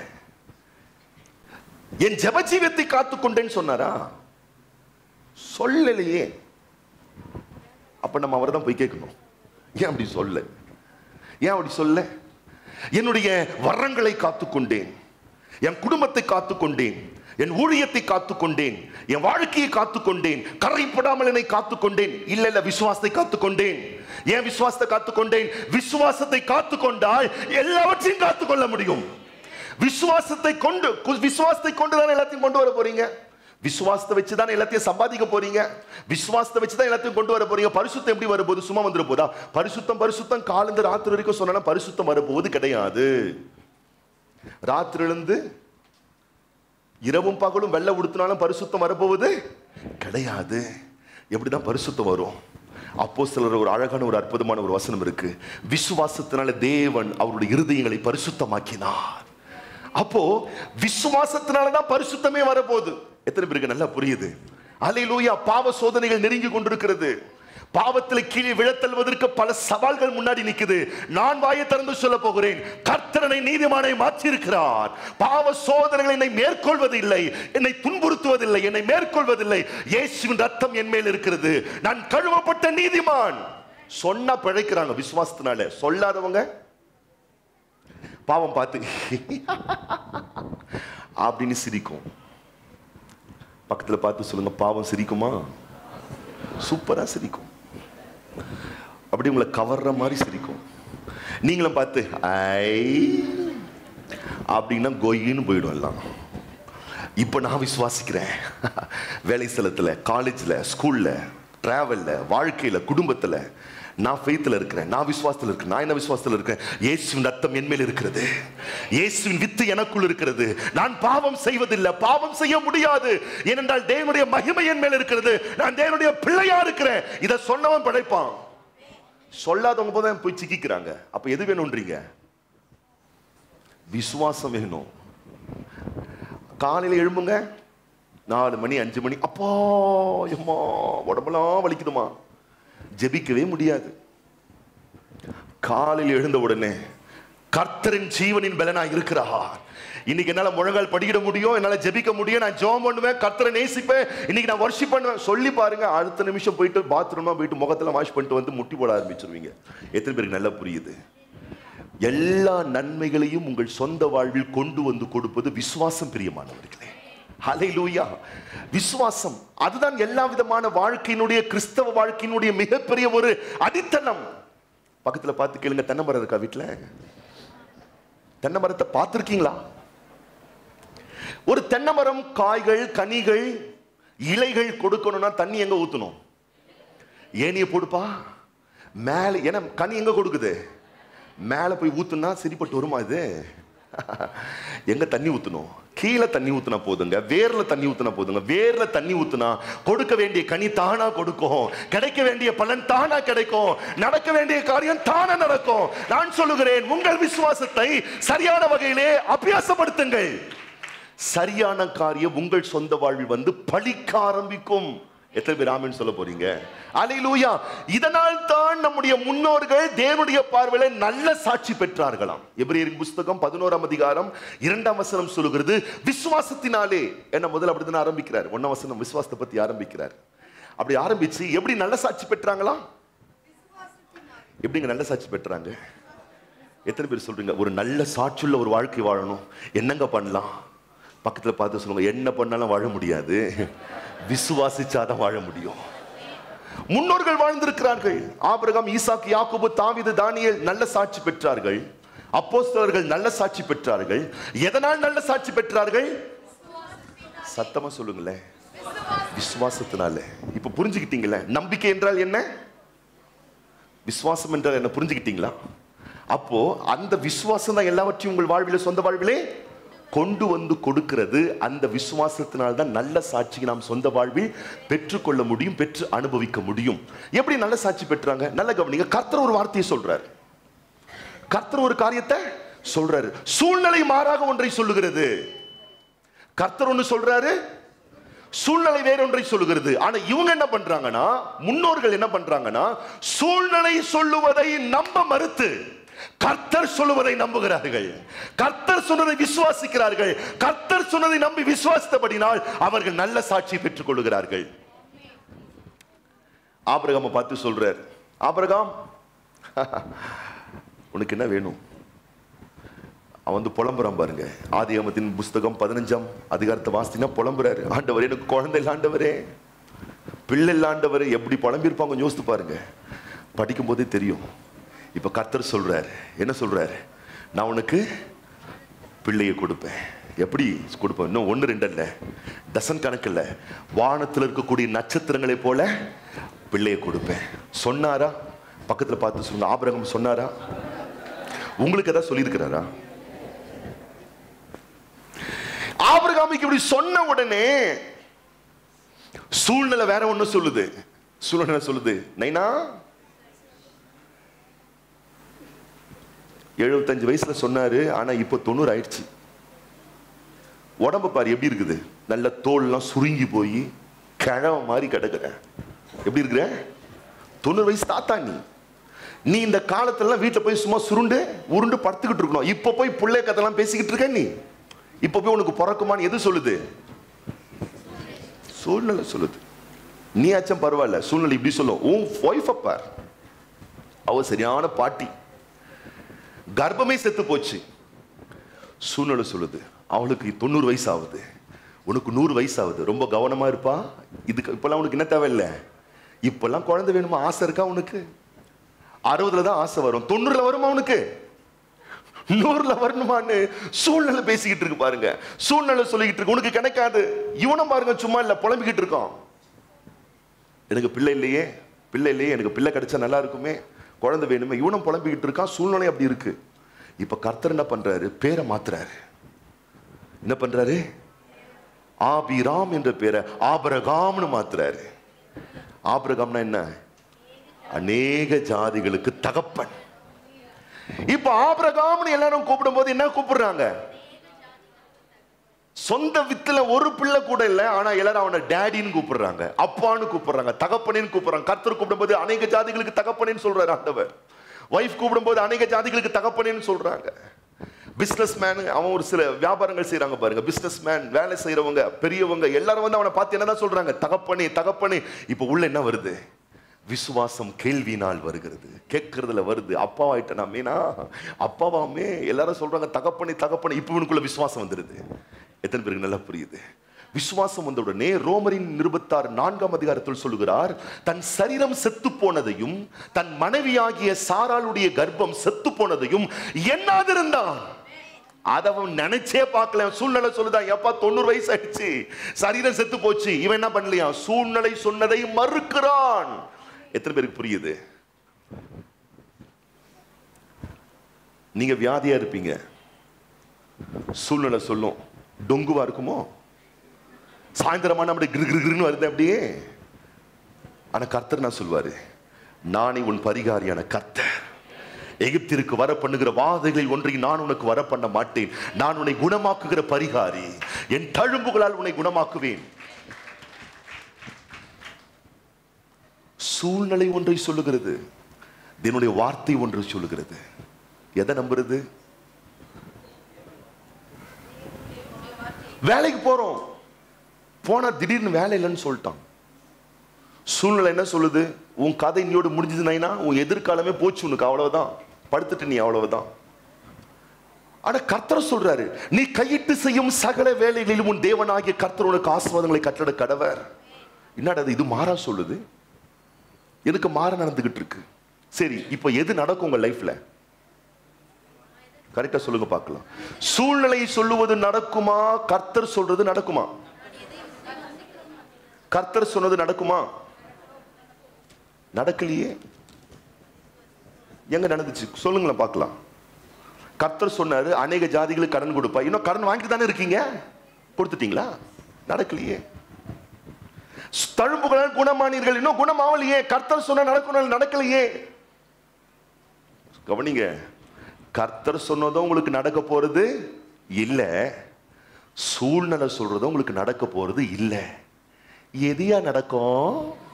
என் ஜெபஜீவியத்தை காத்துக்கொண்டேன்னு சொன்னாரா சொல்லலையே அப்ப நம்ம அவரை தான் போய் கேட்கணும் ஏன் அப்படி சொல்ல ஏன் அப்படி சொல்ல என்னுடைய வரங்களை காத்துக்கொண்டேன் என் குடும்பத்தை காத்துக்கொண்டேன் என் ஊழியத்தை காத்துக்கொண்டேன் என் வாழ்க்கையை காத்துக்கொண்டேன் கரைப்படாமல் என்னை காத்துக்கொண்டேன் இல்ல இல்ல விசுவாசத்தை காத்துக்கொண்டேன் ஏன் விசுவாசத்தை காத்துக்கொண்டேன் விசுவாசத்தை காத்துக்கொண்டால் எல்லாவற்றையும் காத்துக்கொள்ள முடியும் விசுவாசத்தை கொண்டு கு- விசுவாசத்தை கொண்டு தானே எல்லாத்தையும் கொண்டு வர போறீங்க விசுவாசத்தை வச்சு தான் எல்லாத்தையும் சம்பாதிக்க போறீங்க விசுவாசத்தை வச்சு தான் எல்லாத்தையும் கொண்டு வர போறீங்க பரிசுத்தம் எப்படி வரப்போகுது சும்மா வந்துட போதா பரிசுத்தம் பரிசுத்தம் காலந்து ராத்திரி வரைக்கும் சொன்னா பரிசுத்தம் வரப்போவது கிடையாது ராத்திரிலிருந்து இரவும் பகலும் வெள்ளை உடுத்தினாலும் பரிசுத்தம் வரப்போவது கிடையாது எப்படிதான் பரிசுத்தம் வரும் அப்போ சிலர் ஒரு அழகான ஒரு அற்புதமான ஒரு வசனம் இருக்கு விசுவாசத்தினால தேவன் அவருடைய இருதயங்களை பரிசுத்தமாக்கினார் அப்போ விசுவாசத்தினால தான் பரிசுத்தமே வரப்போகுது எத்தனை பேருக்கு நல்லா புரியுது அலையிலூயா பாவ சோதனைகள் நெருங்கி கொண்டிருக்கிறது பாவத்தில் கீழே விழத்தல்வதற்கு பல சவால்கள் முன்னாடி நிக்குது நான் வாயை திறந்து சொல்ல போகிறேன் கர்த்தரனை நீதிமானை மாற்றி இருக்கிறார் பாவ சோதனைகள் என்னை மேற்கொள்வதில்லை என்னை துன்புறுத்துவதில்லை என்னை மேற்கொள்வதில்லை இயேசுவின் ரத்தம் என் மேல் இருக்கிறது நான் கழுவப்பட்ட நீதிமான் சொன்னா பிழைக்கிறாங்க விசுவாசத்தினால சொல்லாதவங்க பாவம் பார்த்து அப்படின்னு சிரிக்கும் பக்கத்துல பார்த்து சொல்லுங்க பாவம் சிரிக்குமா சூப்பரா சிரிக்கும் அப்படி உங்களை கவர்ற மாதிரி சிரிக்கும் நீங்களும் பார்த்து ஐ அப்படின்னா கொயின்னு போயிடும் எல்லாம் இப்போ நான் விசுவாசிக்கிறேன் வேலை ஸ்தலத்தில் காலேஜில் ஸ்கூலில் ட்ராவலில் வாழ்க்கையில் குடும்பத்தில் நான் ஃபெய்த்தில் இருக்கிறேன் நான் விசுவாசத்தில் இருக்கிறேன் நான் என்ன விசுவாசத்தில் இருக்கிறேன் இயேசுவின் ரத்தம் என் மேல் இருக்கிறது இயேசுவின் வித்து எனக்குள் இருக்கிறது நான் பாவம் செய்வதில்லை பாவம் செய்ய முடியாது ஏனென்றால் தேவனுடைய மகிமை என் மேல் இருக்கிறது நான் தேவனுடைய பிள்ளையா இருக்கிறேன் இதை சொன்னவன் படைப்பான் சொல்லாதவங்க போதான் போய் சிக்கிக்கிறாங்க அப்ப எது வேணும்ன்றீங்க விசுவாசம் வேணும் காலையில எழும்புங்க நாலு மணி அஞ்சு மணி அப்பா எம்மா உடம்பெல்லாம் வலிக்குதுமா ஜெபிக்கவே முடியாது காலையில் எழுந்த உடனே கர்த்தரின் ஜீவனின் பலனா இருக்கிறா இன்னைக்கு என்னால முழங்கால் படிக்கிட முடியும் என்னால ஜெபிக்க முடியும் நான் ஜெபம் பண்ணுவேன் கர்த்தரை நேசிப்பேன் இன்னைக்கு நான் வர்ஷிப் பண்ணுவேன் சொல்லி பாருங்க அடுத்த நிமிஷம் போயிட்டு பாத்ரூமா போயிட்டு முகத்துல வாஷ் பண்ணிட்டு வந்து முட்டி போட ஆரம்பிச்சிருவீங்க எத்தனை பேருக்கு நல்லா புரியுது எல்லா நன்மைகளையும் உங்கள் சொந்த வாழ்வில் கொண்டு வந்து கொடுப்பது விசுவாசம் பிரியமானவர்களே ஹalleluya விசுவாசம் அதுதான் எல்லா விதமான வாழ்க்கையினுடைய கிறிஸ்தவ வாழ்க்கையினுடைய மிகப்பெரிய ஒரு அடித்தளம் பக்கத்துல பார்த்து கேளுங்க தென்னை மரம் இருக்கா வீட்டுல தென்னை மரத்தை பார்த்துருக்கீங்களா ஒரு தென்னை மரம் காய்கள் கனிகள் இலைகள் கொடுக்கணும்னா தண்ணி எங்க ஊத்தணும் ஏனிய போடுப்பா மேல ஏன்னா கனி எங்க கொடுக்குது மேல போய் ஊத்துனா சரிப்பட்டு வருமா இது எங்க தண்ணி ஊத்தணும் கீழே தண்ணி ஊத்துனா போதுங்க வேர்ல தண்ணி ஊத்துனா போதுங்க வேர்ல தண்ணி ஊத்துனா கொடுக்க வேண்டிய கனி தானா கொடுக்கும் கிடைக்க வேண்டிய பலன் தானா கிடைக்கும் நடக்க வேண்டிய காரியம் தானா நடக்கும் நான் சொல்லுகிறேன் உங்கள் விசுவாசத்தை சரியான வகையிலே அபியாசப்படுத்துங்கள் சரியான காரியம் உங்கள் சொந்த வாழ்வில் வந்து பழிக்க ஆரம்பிக்கும் எத்தனை பேர் ஆமென் சொல்ல போறீங்க அலையிலூயா இதனால் தான் நம்முடைய முன்னோர்கள் தேவனுடைய பார்வையில நல்ல சாட்சி பெற்றார்களாம் எபிரேயரின் புஸ்தகம் பதினோராம் அதிகாரம் இரண்டாம் வசனம் சொல்லுகிறது விசுவாசத்தினாலே என்ன முதல்ல அப்படிதான் ஆரம்பிக்கிறார் ஒன்னாம் வசனம் விசுவாசத்தை பத்தி ஆரம்பிக்கிறார் அப்படி ஆரம்பிச்சு எப்படி நல்ல சாட்சி பெற்றாங்களா எப்படிங்க நல்ல சாட்சி பெற்றாங்க எத்தனை பேர் சொல்றீங்க ஒரு நல்ல சாட்சியுள்ள ஒரு வாழ்க்கை வாழணும் என்னங்க பண்ணலாம் பக்கத்துல பார்த்து சொல்லுங்க என்ன பண்ணாலும் வாழ முடியாது விசுவாசிச்சாதான் வாழ முடியும் முன்னோர்கள் வாழ்ந்திருக்கிறார்கள் ஆபிரகாம் ஈசாக் யாக்கோபு தாவீது தானியேல் நல்ல சாட்சி பெற்றார்கள் அப்போஸ்தலர்கள் நல்ல சாட்சி பெற்றார்கள் எதனால் நல்ல சாட்சி பெற்றார்கள் சத்தமா சொல்லுங்களேன் விசுவாசத்தினால இப்ப புரிஞ்சுக்கிட்டீங்களே நம்பிக்கை என்றால் என்ன விசுவாசம் என்றால் என்ன புரிஞ்சுக்கிட்டீங்களா அப்போ அந்த விசுவாசம் தான் எல்லாவற்றையும் உங்கள் வாழ்விலே சொந்த வாழ்விலே கொண்டு வந்து கொடுக்கிறது அந்த விசுவாசத்தினால் தான் நல்ல சாட்சியை நாம் சொந்த வாழ்வில் பெற்றுக்கொள்ள முடியும் பெற்று அனுபவிக்க முடியும் எப்படி நல்ல சாட்சி பெற்றாங்க நல்ல கவனிங்க கர்த்தர் ஒரு வார்த்தையை சொல்றாரு கர்த்தர் ஒரு காரியத்தை சொல்றாரு சூழ்நிலை மாறாக ஒன்றை சொல்லுகிறது கர்த்தர் ஒன்று சொல்றாரு சூழ்நிலை வேறொன்றை சொல்லுகிறது ஆனா இவங்க என்ன பண்றாங்கன்னா முன்னோர்கள் என்ன பண்றாங்கன்னா சூழ்நிலை சொல்லுவதை நம்ப மறுத்து கர்த்தர் சொல்லுவதை நம்புகிறார்கள் கர்த்தர் சொன்னதை விசுவாசிக்கிறார்கள் கர்த்தர் சொன்னதை நம்பி விசுவாசித்தபடினால் அவர்கள் நல்ல சாட்சி பெற்றுக் கொள்கிறார்கள் ஆபிரகாம பார்த்து சொல்றார் ஆபிரகாம் உனக்கு என்ன வேணும் அவன் வந்து புலம்புறான் பாருங்க ஆதியாமத்தின் புஸ்தகம் பதினஞ்சாம் அதிகாரத்தை வாசினா புலம்புறாரு ஆண்டவர் எனக்கு குழந்தை இல்ல ஆண்டவரே பிள்ளை இல்ல ஆண்டவரே எப்படி புலம்பியிருப்பாங்க கொஞ்சம் யோசித்து பாருங்க படிக்கும் போதே தெரியும் இப்ப கர்த்தர் சொல்றாரு என்ன சொல்றாரு நான் உனக்கு பிள்ளையை கொடுப்பேன் எப்படி கொடுப்பேன் இன்னும் ஒன்று ரெண்டு இல்ல டசன் கணக்கில் வானத்தில் இருக்கக்கூடிய நட்சத்திரங்களை போல பிள்ளையை கொடுப்பேன் சொன்னாரா பக்கத்துல பார்த்து சொல்லுங்க ஆபிரகம் சொன்னாரா உங்களுக்கு ஏதாவது சொல்லியிருக்கிறாரா ஆபிரகாமுக்கு இப்படி சொன்ன உடனே சூழ்நிலை வேற ஒண்ணு சொல்லுது சூழ்நிலை சொல்லுது நைனா எழுபத்தஞ்சு வயசுல சொன்னாரு ஆனா இப்போ தொண்ணூறு ஆயிடுச்சு உடம்பு பாரு எப்படி இருக்குது நல்ல தோல்லாம் சுருங்கி போய் கிழவ மாதிரி கிடக்குற எப்படி இருக்கிற தொண்ணூறு வயசு தாத்தா நீ நீ இந்த காலத்துல வீட்டுல போய் சும்மா சுருண்டு உருண்டு படுத்துக்கிட்டு இருக்கணும் இப்ப போய் பிள்ளை கதைலாம் பேசிக்கிட்டு இருக்க நீ இப்ப போய் உனக்கு பிறக்குமான்னு எது சொல்லுது சூழ்நிலை சொல்லுது நீ ஆச்சும் பரவாயில்ல சூழ்நிலை இப்படி சொல்லும் உன் ஒய்ஃப பார் அவ சரியான பாட்டி கர்ப்பமே செத்து போச்சு சூழ்நிலை சொல்லுது அவளுக்கு தொண்ணூறு வயசு ஆகுது உனக்கு நூறு வயசு ஆகுது ரொம்ப கவனமா இருப்பா இதுக்கு இப்பெல்லாம் உனக்கு என்ன தேவையில்லை இப்பெல்லாம் குழந்தை வேணுமா ஆசை இருக்கா உனக்கு அறுபதுல தான் ஆசை வரும் தொண்ணூறுல வருமா உனக்கு நூறுல வரணுமான்னு சூழ்நிலை பேசிக்கிட்டு இருக்கு பாருங்க சூழ்நிலை சொல்லிக்கிட்டு இருக்கு உனக்கு கிடைக்காது இவனும் பாருங்க சும்மா இல்ல புலம்பிக்கிட்டு இருக்கான் எனக்கு பிள்ளை இல்லையே பிள்ளை இல்லையே எனக்கு பிள்ளை கிடைச்சா நல்லா இருக்குமே குழந்தை வேணுமே இவனும் புலம்பிக்கிட்டு இருக்கான் சூழ்நிலை அப்படி இருக்கு இப்ப கர்த்தர் என்ன பண்றாரு பேரை மாத்துறாரு என்ன பண்றாரு ஆபிராம் என்ற பேரை ஆபரகாம்னு மாத்துறாரு ஆபிரகாம்னா என்ன அநேக ஜாதிகளுக்கு தகப்பன் இப்ப ஆபிரகாம்னு எல்லாரும் கூப்பிடும்போது என்ன கூப்பிடுறாங்க சொந்த வித்துல ஒரு பிள்ளை கூட இல்ல ஆனா எல்லாரும் அவனை டேடின்னு கூப்பிடுறாங்க அப்பான்னு கூப்பிடுறாங்க தகப்பனேன்னு கூப்பிடுறாங்க கர்த்தர் கூப்பிடும்போது அநேக ஜாதிகளுக்கு தகப்பனேன்னு சொல்றாரு ஆண்டவர் வைஃப் கூப்பிடும்போது அநேக ஜாதிகளுக்கு தகப்பனேன்னு சொல்றாங்க பிசினஸ் மேன் அவன் ஒரு சில வியாபாரங்கள் செய்றாங்க பாருங்க பிசினஸ் மேன் வேலை செய்யறவங்க பெரியவங்க எல்லாரும் வந்து அவனை பார்த்து என்னதான் சொல்றாங்க தகப்பனே தகப்பனே இப்ப உள்ள என்ன வருது விசுவாசம் கேள்வினால் வருகிறது கேட்கறதுல வருது அப்பாவாயிட்ட நாமேனா அப்பாவாமே எல்லாரும் சொல்றாங்க தகப்பனே தகப்பனே இப்ப இவனுக்குள்ள விசுவாசம் வந்துருது எத்தனை பேருக்கு நல்லா புரியுது விசுவாசம் வந்த உடனே ரோமரின் நிருபத்தார் நான்காம் அதிகாரத்தில் சொல்லுகிறார் தன் சரீரம் செத்து போனதையும் தன் மனைவியாகிய சாராளுடைய கர்ப்பம் செத்து போனதையும் எண்ணாதிருந்தான் அதை அவன் நினைச்சே பார்க்கல சூழ்நிலை சொல்லுதான் எப்பா தொண்ணூறு வயசு ஆயிடுச்சு சரீரம் செத்து போச்சு இவன் என்ன பண்ணலையா சூழ்நிலை சொன்னதை மறுக்கிறான் எத்தனை பேருக்கு புரியுது நீங்க வியாதியா இருப்பீங்க சூழ்நிலை சொல்லும் டொங்குவா இருக்குமோ சாயந்தரமான அப்படி கிரு கிரு கிருன்னு வருது அப்படியே ஆனா கர்த்தர் நான் சொல்வாரு நானே உன் பரிகாரியான கர்த்தர் எகிப்திற்கு வர பண்ணுகிற வாதைகளில் ஒன்றையும் நான் உனக்கு வர பண்ண மாட்டேன் நான் உன்னை குணமாக்குகிற பரிகாரி என் தழும்புகளால் உன்னை குணமாக்குவேன் சூழ்நிலை ஒன்றை சொல்லுகிறது என்னுடைய வார்த்தை ஒன்றை சொல்லுகிறது எதை நம்புறது வேலைக்கு போறோம் போனா திடீர்னு வேலை இல்லைன்னு சொல்லிட்டான் சூழ்நிலை என்ன சொல்லுது உன் கதை நீயோடு முடிஞ்சது நைனா உன் எதிர்காலமே போச்சு உனக்கு அவ்வளவுதான் படுத்துட்டு நீ அவ்வளவுதான் ஆனா கர்த்தர் சொல்றாரு நீ கையிட்டு செய்யும் சகல வேலைகளிலும் உன் தேவனாகிய கர்த்தர் உனக்கு ஆசீர்வாதங்களை கட்டட கடவர் என்னடா இது? இது மாறா சொல்லுது எதுக்கு மாற நடந்துகிட்டு இருக்கு சரி இப்போ எது நடக்கும் உங்க லைஃப்ல கரெக்டா சொல்லுங்க பார்க்கலாம் சூழ்நிலை சொல்லுவது நடக்குமா கர்த்தர் சொல்றது நடக்குமா கர்த்தர் சொன்னது நடக்குமா நடக்கலையே எங்க நடந்துச்சு சொல்லுங்களேன் பார்க்கலாம் கர்த்தர் சொன்னாரு அநேக ஜாதிகளுக்கு கடன் கொடுப்பா இன்னும் கடன் வாங்கிட்டு தானே இருக்கீங்க கொடுத்துட்டீங்களா நடக்கலையே தழும்புகளால் குணமானீர்கள் இன்னும் குணமாவலையே கர்த்தர் சொன்ன நடக்கணும் நடக்கலையே கவனிங்க கர்த்தர் சொன்னதும் உங்களுக்கு நடக்க போறது இல்ல சூழ்நிலை சொல்றதும் உங்களுக்கு நடக்க போறது இல்ல எதையா நடக்கும்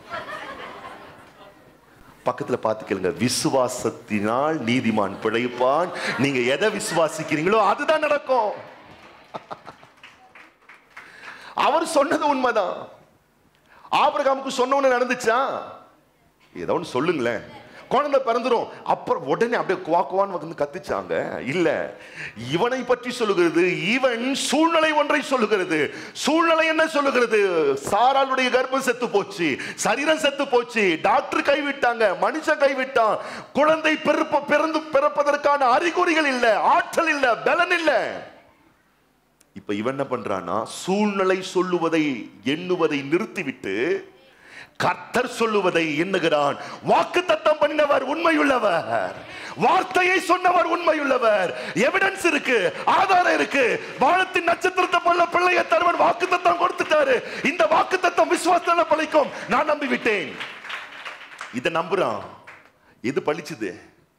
பக்கத்துல பார்த்து கேளுங்க விசுவாசத்தினால் நீதிமான் பிழைப்பான் நீங்க எதை விசுவாசிக்கிறீங்களோ அதுதான் நடக்கும் அவர் சொன்னது உண்மைதான் ஆபிரகாமுக்கு சொன்ன உடனே நடந்துச்சா ஏதோ ஒன்று சொல்லுங்களேன் குழந்தை பிறந்துரும் அப்புறம் உடனே அப்படியே குவாக்குவான்னு வந்து கத்துச்சாங்க இல்ல இவனை பற்றி சொல்லுகிறது இவன் சூழ்நிலை ஒன்றை சொல்லுகிறது சூழ்நிலை என்ன சொல்லுகிறது சாராளுடைய கர்ப்பம் செத்து போச்சு சரீரம் செத்து போச்சு டாக்டர் கைவிட்டாங்க மனுஷன் கைவிட்டான் குழந்தை பிறப்ப பிறந்து பிறப்பதற்கான அறிகுறிகள் இல்ல ஆற்றல் இல்ல பலன் இல்ல இப்ப இவன் என்ன பண்றான்னா சூழ்நிலை சொல்லுவதை எண்ணுவதை நிறுத்திவிட்டு கர்த்தர் சொல்லுவதை எண்ணுகிறான் வாக்கு தத்தம் பண்ணினவர் உண்மையுள்ளவர் வார்த்தையை சொன்னவர் உண்மையுள்ளவர் எவிடன்ஸ் இருக்கு ஆதாரம் இருக்கு வானத்தின் நட்சத்திரத்தை போல பிள்ளைய தருவன் வாக்கு தத்தம் கொடுத்துட்டாரு இந்த வாக்கு தத்தம் விசுவாசத்துல பழிக்கும் நான் நம்பி விட்டேன் இதை நம்புறான் எது பழிச்சுது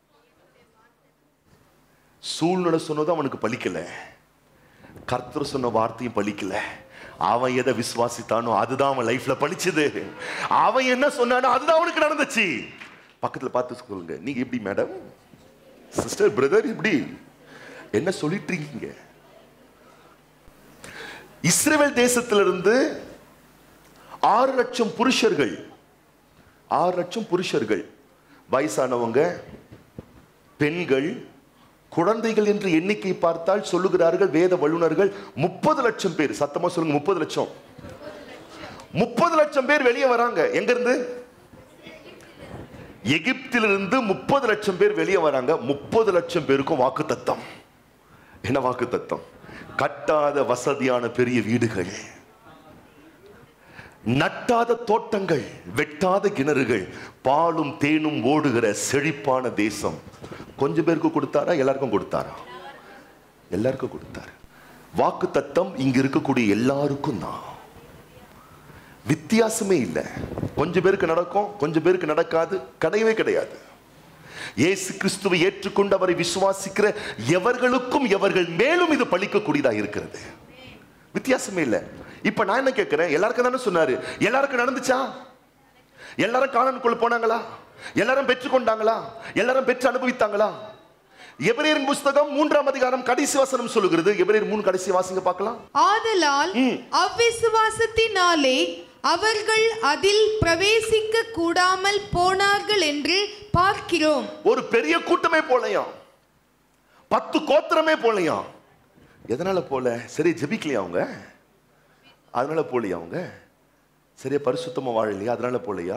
சூழ்நிலை சொன்னதும் அவனுக்கு பலிக்கல கர்த்தர் சொன்ன வார்த்தையும் பலிக்கல அவன் எதை விசுவாசித்தானோ அதுதான் அவன் லைஃப்ல பலிச்சது அவன் என்ன சொன்னானோ அதுதான் அவனுக்கு நடந்துச்சு பக்கத்துல பார்த்து சொல்லுங்க நீங்க எப்படி மேடம் சிஸ்டர் பிரதர் இப்படி என்ன சொல்லிட்டு இருக்கீங்க இஸ்ரேல் தேசத்திலிருந்து ஆறு லட்சம் புருஷர்கள் ஆறு லட்சம் புருஷர்கள் வயசானவங்க பெண்கள் குழந்தைகள் என்று எண்ணிக்கை பார்த்தால் சொல்லுகிறார்கள் வேத வல்லுநர்கள் முப்பது லட்சம் பேர் சத்தமா சொல்லுங்க முப்பது லட்சம் முப்பது லட்சம் பேர் வெளியே வராங்க எங்க இருந்து எகிப்திலிருந்து முப்பது லட்சம் பேர் வெளியே வராங்க முப்பது லட்சம் பேருக்கும் வாக்கு தத்தம் என்ன வாக்கு தத்தம் கட்டாத வசதியான பெரிய வீடுகள் நட்டாத தோட்டங்கள் வெட்டாத கிணறுகள் பாலும் தேனும் ஓடுகிற செழிப்பான தேசம் கொஞ்சம் பேருக்கு கொடுத்தாரா எல்லாருக்கும் கொடுத்தாரா எல்லாருக்கும் கொடுத்தாரு வாக்கு தத்தம் இங்க இருக்கக்கூடிய எல்லாருக்கும் தான் வித்தியாசமே இல்லை கொஞ்சம் பேருக்கு நடக்கும் கொஞ்சம் பேருக்கு நடக்காது கிடையவே கிடையாது இயேசு கிறிஸ்துவை ஏற்றுக்கொண்டு அவரை விசுவாசிக்கிற எவர்களுக்கும் எவர்கள் மேலும் இது பழிக்கக்கூடியதா இருக்கிறது வித்தியாசமே இல்லை இப்ப நான் என்ன கேட்கிறேன் எல்லாருக்கும் தானே சொன்னாரு எல்லாருக்கும் நடந்துச்சா எல்லாரும் காணனுக்குள்ள போனாங்களா எல்லாரும் பெற்றுக்கொண்டாங்களா எல்லாரும் பெற்று அனுபவித்தாங்களா எபிரேயரின் புஸ்தகம் மூன்றாம் அதிகாரம் கடைசி வசனம் சொல்லுகிறது எபிரேயர் மூணு கடைசி வாசிங்க பார்க்கலாம் ஆதலால் அவ்விசுவாசத்தினாலே அவர்கள் அதில் பிரவேசிக்க கூடாமல் போனார்கள் என்று பார்க்கிறோம் ஒரு பெரிய கூட்டமே போலையாம் பத்து கோத்திரமே போலையாம் எதனால போல சரி ஜெபிக்கலையா அவங்க அதனால போலையா அவங்க சரியா பரிசுத்தமா வாழலையா அதனால போலையா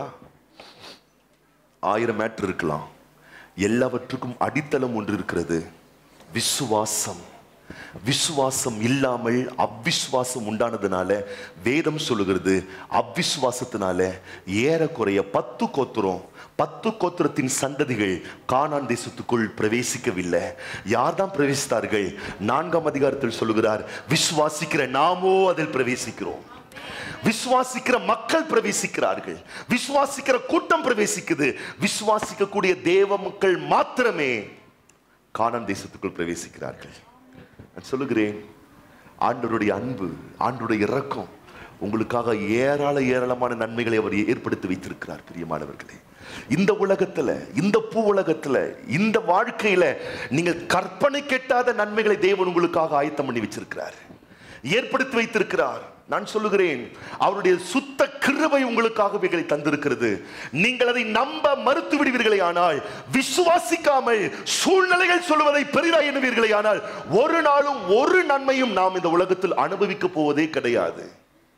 ஆயிரம் மேட்ரு இருக்கலாம் எல்லாவற்றுக்கும் அடித்தளம் ஒன்று இருக்கிறது விசுவாசம் விசுவாசம் இல்லாமல் அவ்விசுவாசம் உண்டானதுனால வேதம் சொல்லுகிறது அவ்விசுவாசத்தினால ஏறக்குறைய பத்து கோத்திரம் பத்து கோத்திரத்தின் சந்ததிகள் கானான் தேசத்துக்குள் பிரவேசிக்கவில்லை யார் தான் பிரவேசித்தார்கள் நான்காம் அதிகாரத்தில் சொல்லுகிறார் விசுவாசிக்கிற நாமோ அதில் பிரவேசிக்கிறோம் விசுவாசிக்கிற மக்கள் பிரவேசிக்கிறார்கள் விசுவாசிக்கிற கூட்டம் பிரவேசிக்குது விசுவாசிக்கக்கூடிய தேவ மக்கள் மாத்திரமே கானான் தேசத்துக்குள் பிரவேசிக்கிறார்கள் நான் சொல்லுகிறேன் ஆண்டவருடைய அன்பு ஆண்டவருடைய இரக்கம் உங்களுக்காக ஏராள ஏராளமான நன்மைகளை அவர் ஏற்படுத்தி வைத்திருக்கிறார் பிரியமானவர்களே இந்த உலகத்துல இந்த பூ உலகத்துல இந்த வாழ்க்கையில நீங்கள் கற்பனை கெட்டாத நன்மைகளை தேவன் உங்களுக்காக ஆயத்தம் பண்ணி வச்சிருக்கிறார் ஏற்படுத்தி வைத்திருக்கிறார் நான் சொல்லுகிறேன் அவருடைய சுத்த கிருபை உங்களுக்காக இவைகளை தந்திருக்கிறது நீங்கள் அதை நம்ப மறுத்து விடுவீர்களே ஆனால் விசுவாசிக்காமல் சூழ்நிலைகள் சொல்வதை பெரிதா எண்ணுவீர்களே ஆனால் ஒரு நாளும் ஒரு நன்மையும் நாம் இந்த உலகத்தில் அனுபவிக்க போவதே கிடையாது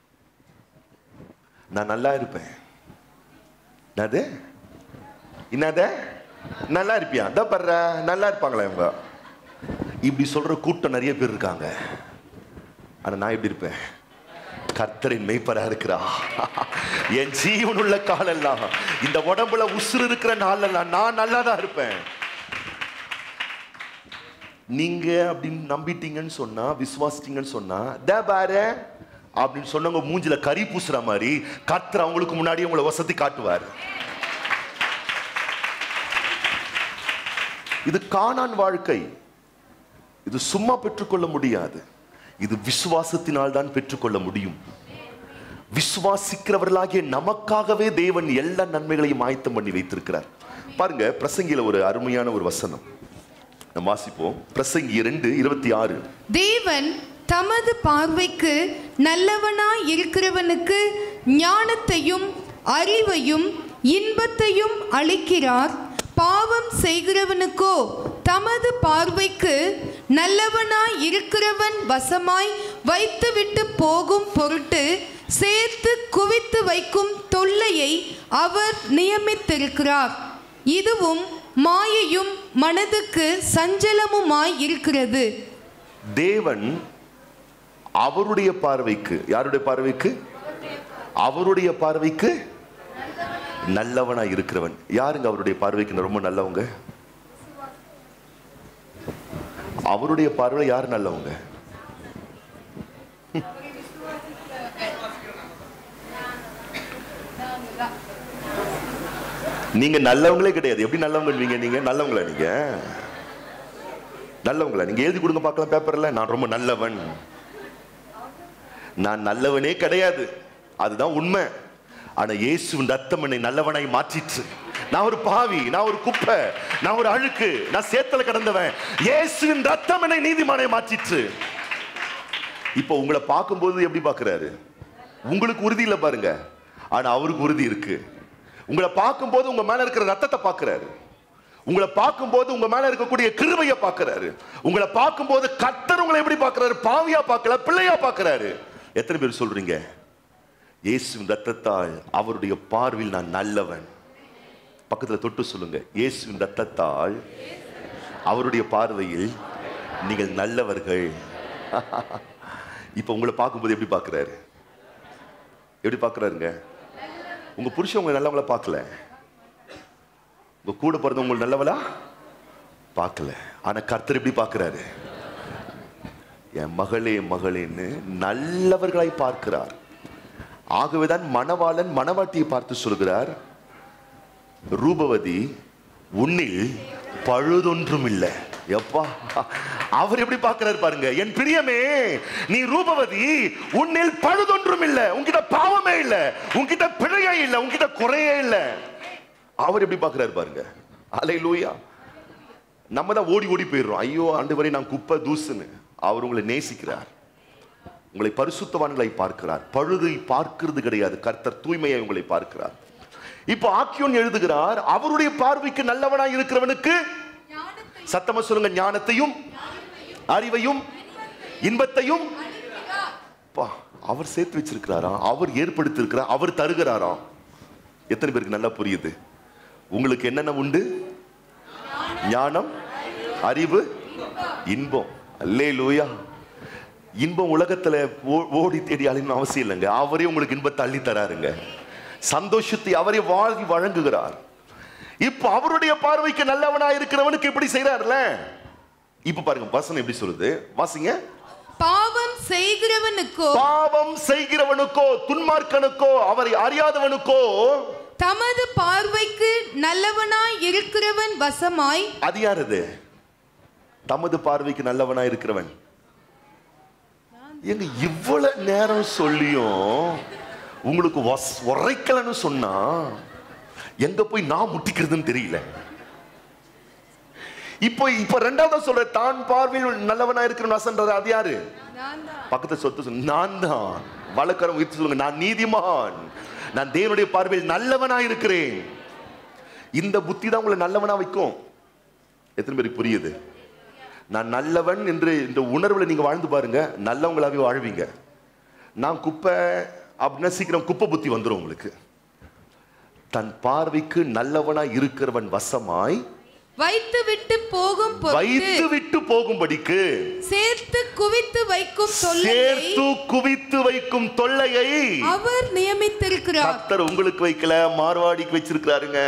நான் நல்லா இருப்பேன் என்னது என்னத நல்லா இருப்பியா அதா பர்ற நல்லா இருப்பாங்களா இவங்க இப்படி சொல்ற கூட்டம் நிறைய பேர் இருக்காங்க ஆனா நான் எப்படி இருப்பேன் கர்த்தரின் மெய்ப்பரா இருக்கிறா என் ஜீவன் உள்ள காலெல்லாம் இந்த உடம்புல உசுறு இருக்கிற நாளெல்லாம் நான் நல்லா தான் இருப்பேன் நீங்க அப்படின்னு நம்பிட்டீங்கன்னு சொன்னா விசுவாசிட்டீங்கன்னு சொன்னா தே பாரு அப்படின்னு சொன்னவங்க மூஞ்சில கறி பூசுற மாதிரி கர்த்தர் அவங்களுக்கு முன்னாடி உங்களை வசதி காட்டுவார் இது காணான் வாழ்க்கை இது சும்மா பெற்றுக்கொள்ள முடியாது இது விசுவாசத்தினால் தான் பெற்றுக்கொள்ள முடியும் விசுவாசிக்கிறவர்களாகிய நமக்காகவே தேவன் எல்லா நன்மைகளையும் ஆயத்தம் பண்ணி வைத்திருக்கிறார் பாருங்க பிரசங்கில ஒரு அருமையான ஒரு வசனம் நம்ம வாசிப்போம் பிரசங்கி இரண்டு இருபத்தி ஆறு தேவன் தமது பார்வைக்கு நல்லவனாய் இருக்கிறவனுக்கு ஞானத்தையும் அறிவையும் இன்பத்தையும் அளிக்கிறார் பாவம் செய்கிறவனுக்கோ தமது பார்வைக்கு நல்லவனாய் இருக்கிறவன் வசமாய் வைத்துவிட்டு போகும் பொருட்டு சேர்த்து குவித்து வைக்கும் தொல்லையை அவர் நியமித்திருக்கிறார் இதுவும் மாயையும் மனதுக்கு சஞ்சலமுமாய் இருக்கிறது தேவன் அவருடைய பார்வைக்கு யாருடைய பார்வைக்கு அவருடைய பார்வைக்கு நல்லவனா இருக்கிறவன் யாருங்க அவருடைய பார்வைக்கு ரொம்ப நல்லவங்க அவருடைய பார்வையில யார் நல்லவங்க நீங்க நல்லவங்களே கிடையாது எப்படி நல்லவங்க நீங்க நல்லவங்களா நீங்க நல்லவங்களா நீங்க எழுதி கொடுங்க பார்க்கலாம் பேப்பர்ல நான் ரொம்ப நல்லவன் நான் நல்லவனே கிடையாது அதுதான் உண்மை ஆனா இயேசுவின் ரத்தம் என்னை நல்லவனாய் மாற்றிற்று நான் ஒரு பாவி நான் ஒரு குப்பை நான் ஒரு அழுக்கு நான் சேத்தல கடந்தவன் இயேசுவின் ரத்தம் என்னை நீதிமானை மாற்றிற்று இப்போ உங்களை பார்க்கும்போது எப்படி பார்க்கறாரு உங்களுக்கு உறுதி இல்லை பாருங்க ஆனா அவருக்கு உறுதி இருக்கு உங்களை பார்க்கும்போது உங்க மேல இருக்கிற ரத்தத்தை பார்க்கறாரு உங்களை பார்க்கும்போது உங்க மேல இருக்கக்கூடிய கிருபையை பார்க்கறாரு உங்களை பார்க்கும்போது கர்த்தர் உங்களை எப்படி பார்க்கறாரு பாவியா பார்க்கல பிள்ளையா பார்க்கறாரு எத்தனை பேர் சொல்றீங்க இயேசுவின் ரத்தத்தால் அவருடைய பார்வையில் நான் நல்லவன் பக்கத்துல தொட்டு சொல்லுங்க இயேசுவின் ரத்தத்தால் அவருடைய பார்வையில் நீங்கள் நல்லவர்கள் இப்ப உங்களை பார்க்கும்போது எப்படி பார்க்கறாரு எப்படி பார்க்கறாருங்க உங்க புருஷன் உங்களை நல்லவங்கள பார்க்கல உங்க கூட பிறந்த உங்களை நல்லவளா பார்க்கல ஆனா கர்த்தர் எப்படி பார்க்கறாரு என் மகளே மகளேன்னு நல்லவர்களாய் பார்க்கிறார் ஆகவேதான் மணவாளன் மணவாட்டியை பார்த்து சொல்கிறார் ரூபவதி உன்னில் பழுதொன்றும் இல்லை எப்பா அவர் எப்படி பார்க்கிறார் பாருங்க என் பிரியமே நீ ரூபவதி உன்னில் பழுதொன்றும் இல்ல உன்கிட்ட பாவமே இல்ல உன்கிட்ட பிழையே இல்ல உன்கிட்ட குறையே இல்ல அவர் எப்படி பார்க்கிறார் பாருங்க அலை லூயா நம்ம தான் ஓடி ஓடி போயிடுறோம் ஐயோ ஆண்டு வரை நான் குப்பை தூசுன்னு அவர் உங்களை நேசிக்கிறார் உங்களை பரிசுத்தவான்களை பார்க்கிறார் பழுதை பார்க்கிறது கிடையாது கர்த்தர் தூய்மையை உங்களை பார்க்கிறார் இப்போ ஆக்கியோன் எழுதுகிறார் அவருடைய பார்வைக்கு நல்லவனாய் இருக்கிறவனுக்கு சத்தமா சொல்லுங்க ஞானத்தையும் அறிவையும் இன்பத்தையும் பா, அவர் சேர்த்து வச்சிருக்கிறாரா அவர் ஏற்படுத்தி இருக்கிறார் அவர் தருகிறாராம் எத்தனை பேருக்கு நல்லா புரியுது உங்களுக்கு என்னென்ன உண்டு ஞானம் அறிவு இன்பம் அல்லே லூயா இன்பம் உலகத்துல ஓ- ஓடி தேடி அழின்னு அவசியம் இல்லைங்க அவரே உங்களுக்கு இன்பத்தை அள்ளி தராருங்க சந்தோஷத்தை அவரே வாழ்வி வழங்குகிறார் இப்போ அவருடைய பார்வைக்கு நல்லவனா இருக்கிறவனுக்கு எப்படி செய்யறாருல இப்ப பாருங்க வசனம் எப்படி சொல்லுது வாசிங்க பாவம் செய்கிறவனுக்கோ பாவம் செய்கிறவனுக்கோ துன்மார்க்கனுக்கோ அவரை அறியாதவனுக்கோ தமது பார்வைக்கு நல்லவனாய் இருக்கிறவன் வசமாய் அது யாரது தமது பார்வைக்கு நல்லவனா இருக்கிறவன் எங்க இவ்வளவு நேரம் சொல்லியும் உங்களுக்கு வஸ்- உரைக்கலன்னு சொன்னா எங்க போய் நான் முட்டிக்கிறதுன்னு தெரியல இப்போ இப்ப ரெண்டாவது சொல்ற தான் பார்வையில் நல்லவனா இருக்கிற வசன்றது அது யாரு பக்கத்துல சொத்து சொல்லு நான் தான் வழக்கரம் உயிர்த்து சொல்லுங்க நான் நீதிமான் நான் தேவனுடைய பார்வையில் நல்லவனா இருக்கிறேன் இந்த புத்தி தான் உங்களை நல்லவனா வைக்கும் எத்தனை பேருக்கு புரியுது நான் நல்லவன் என்று இந்த உணர்வுல நீங்க வாழ்ந்து பாருங்க நல்லவங்களாவே வாழ்வீங்க நான் குப்பை அப்படின்னா சீக்கிரம் குப்பை புத்தி வந்துடும் உங்களுக்கு தன் பார்வைக்கு நல்லவனா இருக்கிறவன் வசமாய் வைத்து விட்டு போகும் பொருட்டு வைத்து விட்டு போகும்படிக்கு சேர்த்து குவித்து வைக்கும் சொல்லை சேர்த்து குவித்து வைக்கும் தொல்லையை அவர் நியமித்திருக்கிறார் கர்த்தர் உங்களுக்கு வைக்கல மார்வாடிக்கு வச்சிருக்கிறாருங்க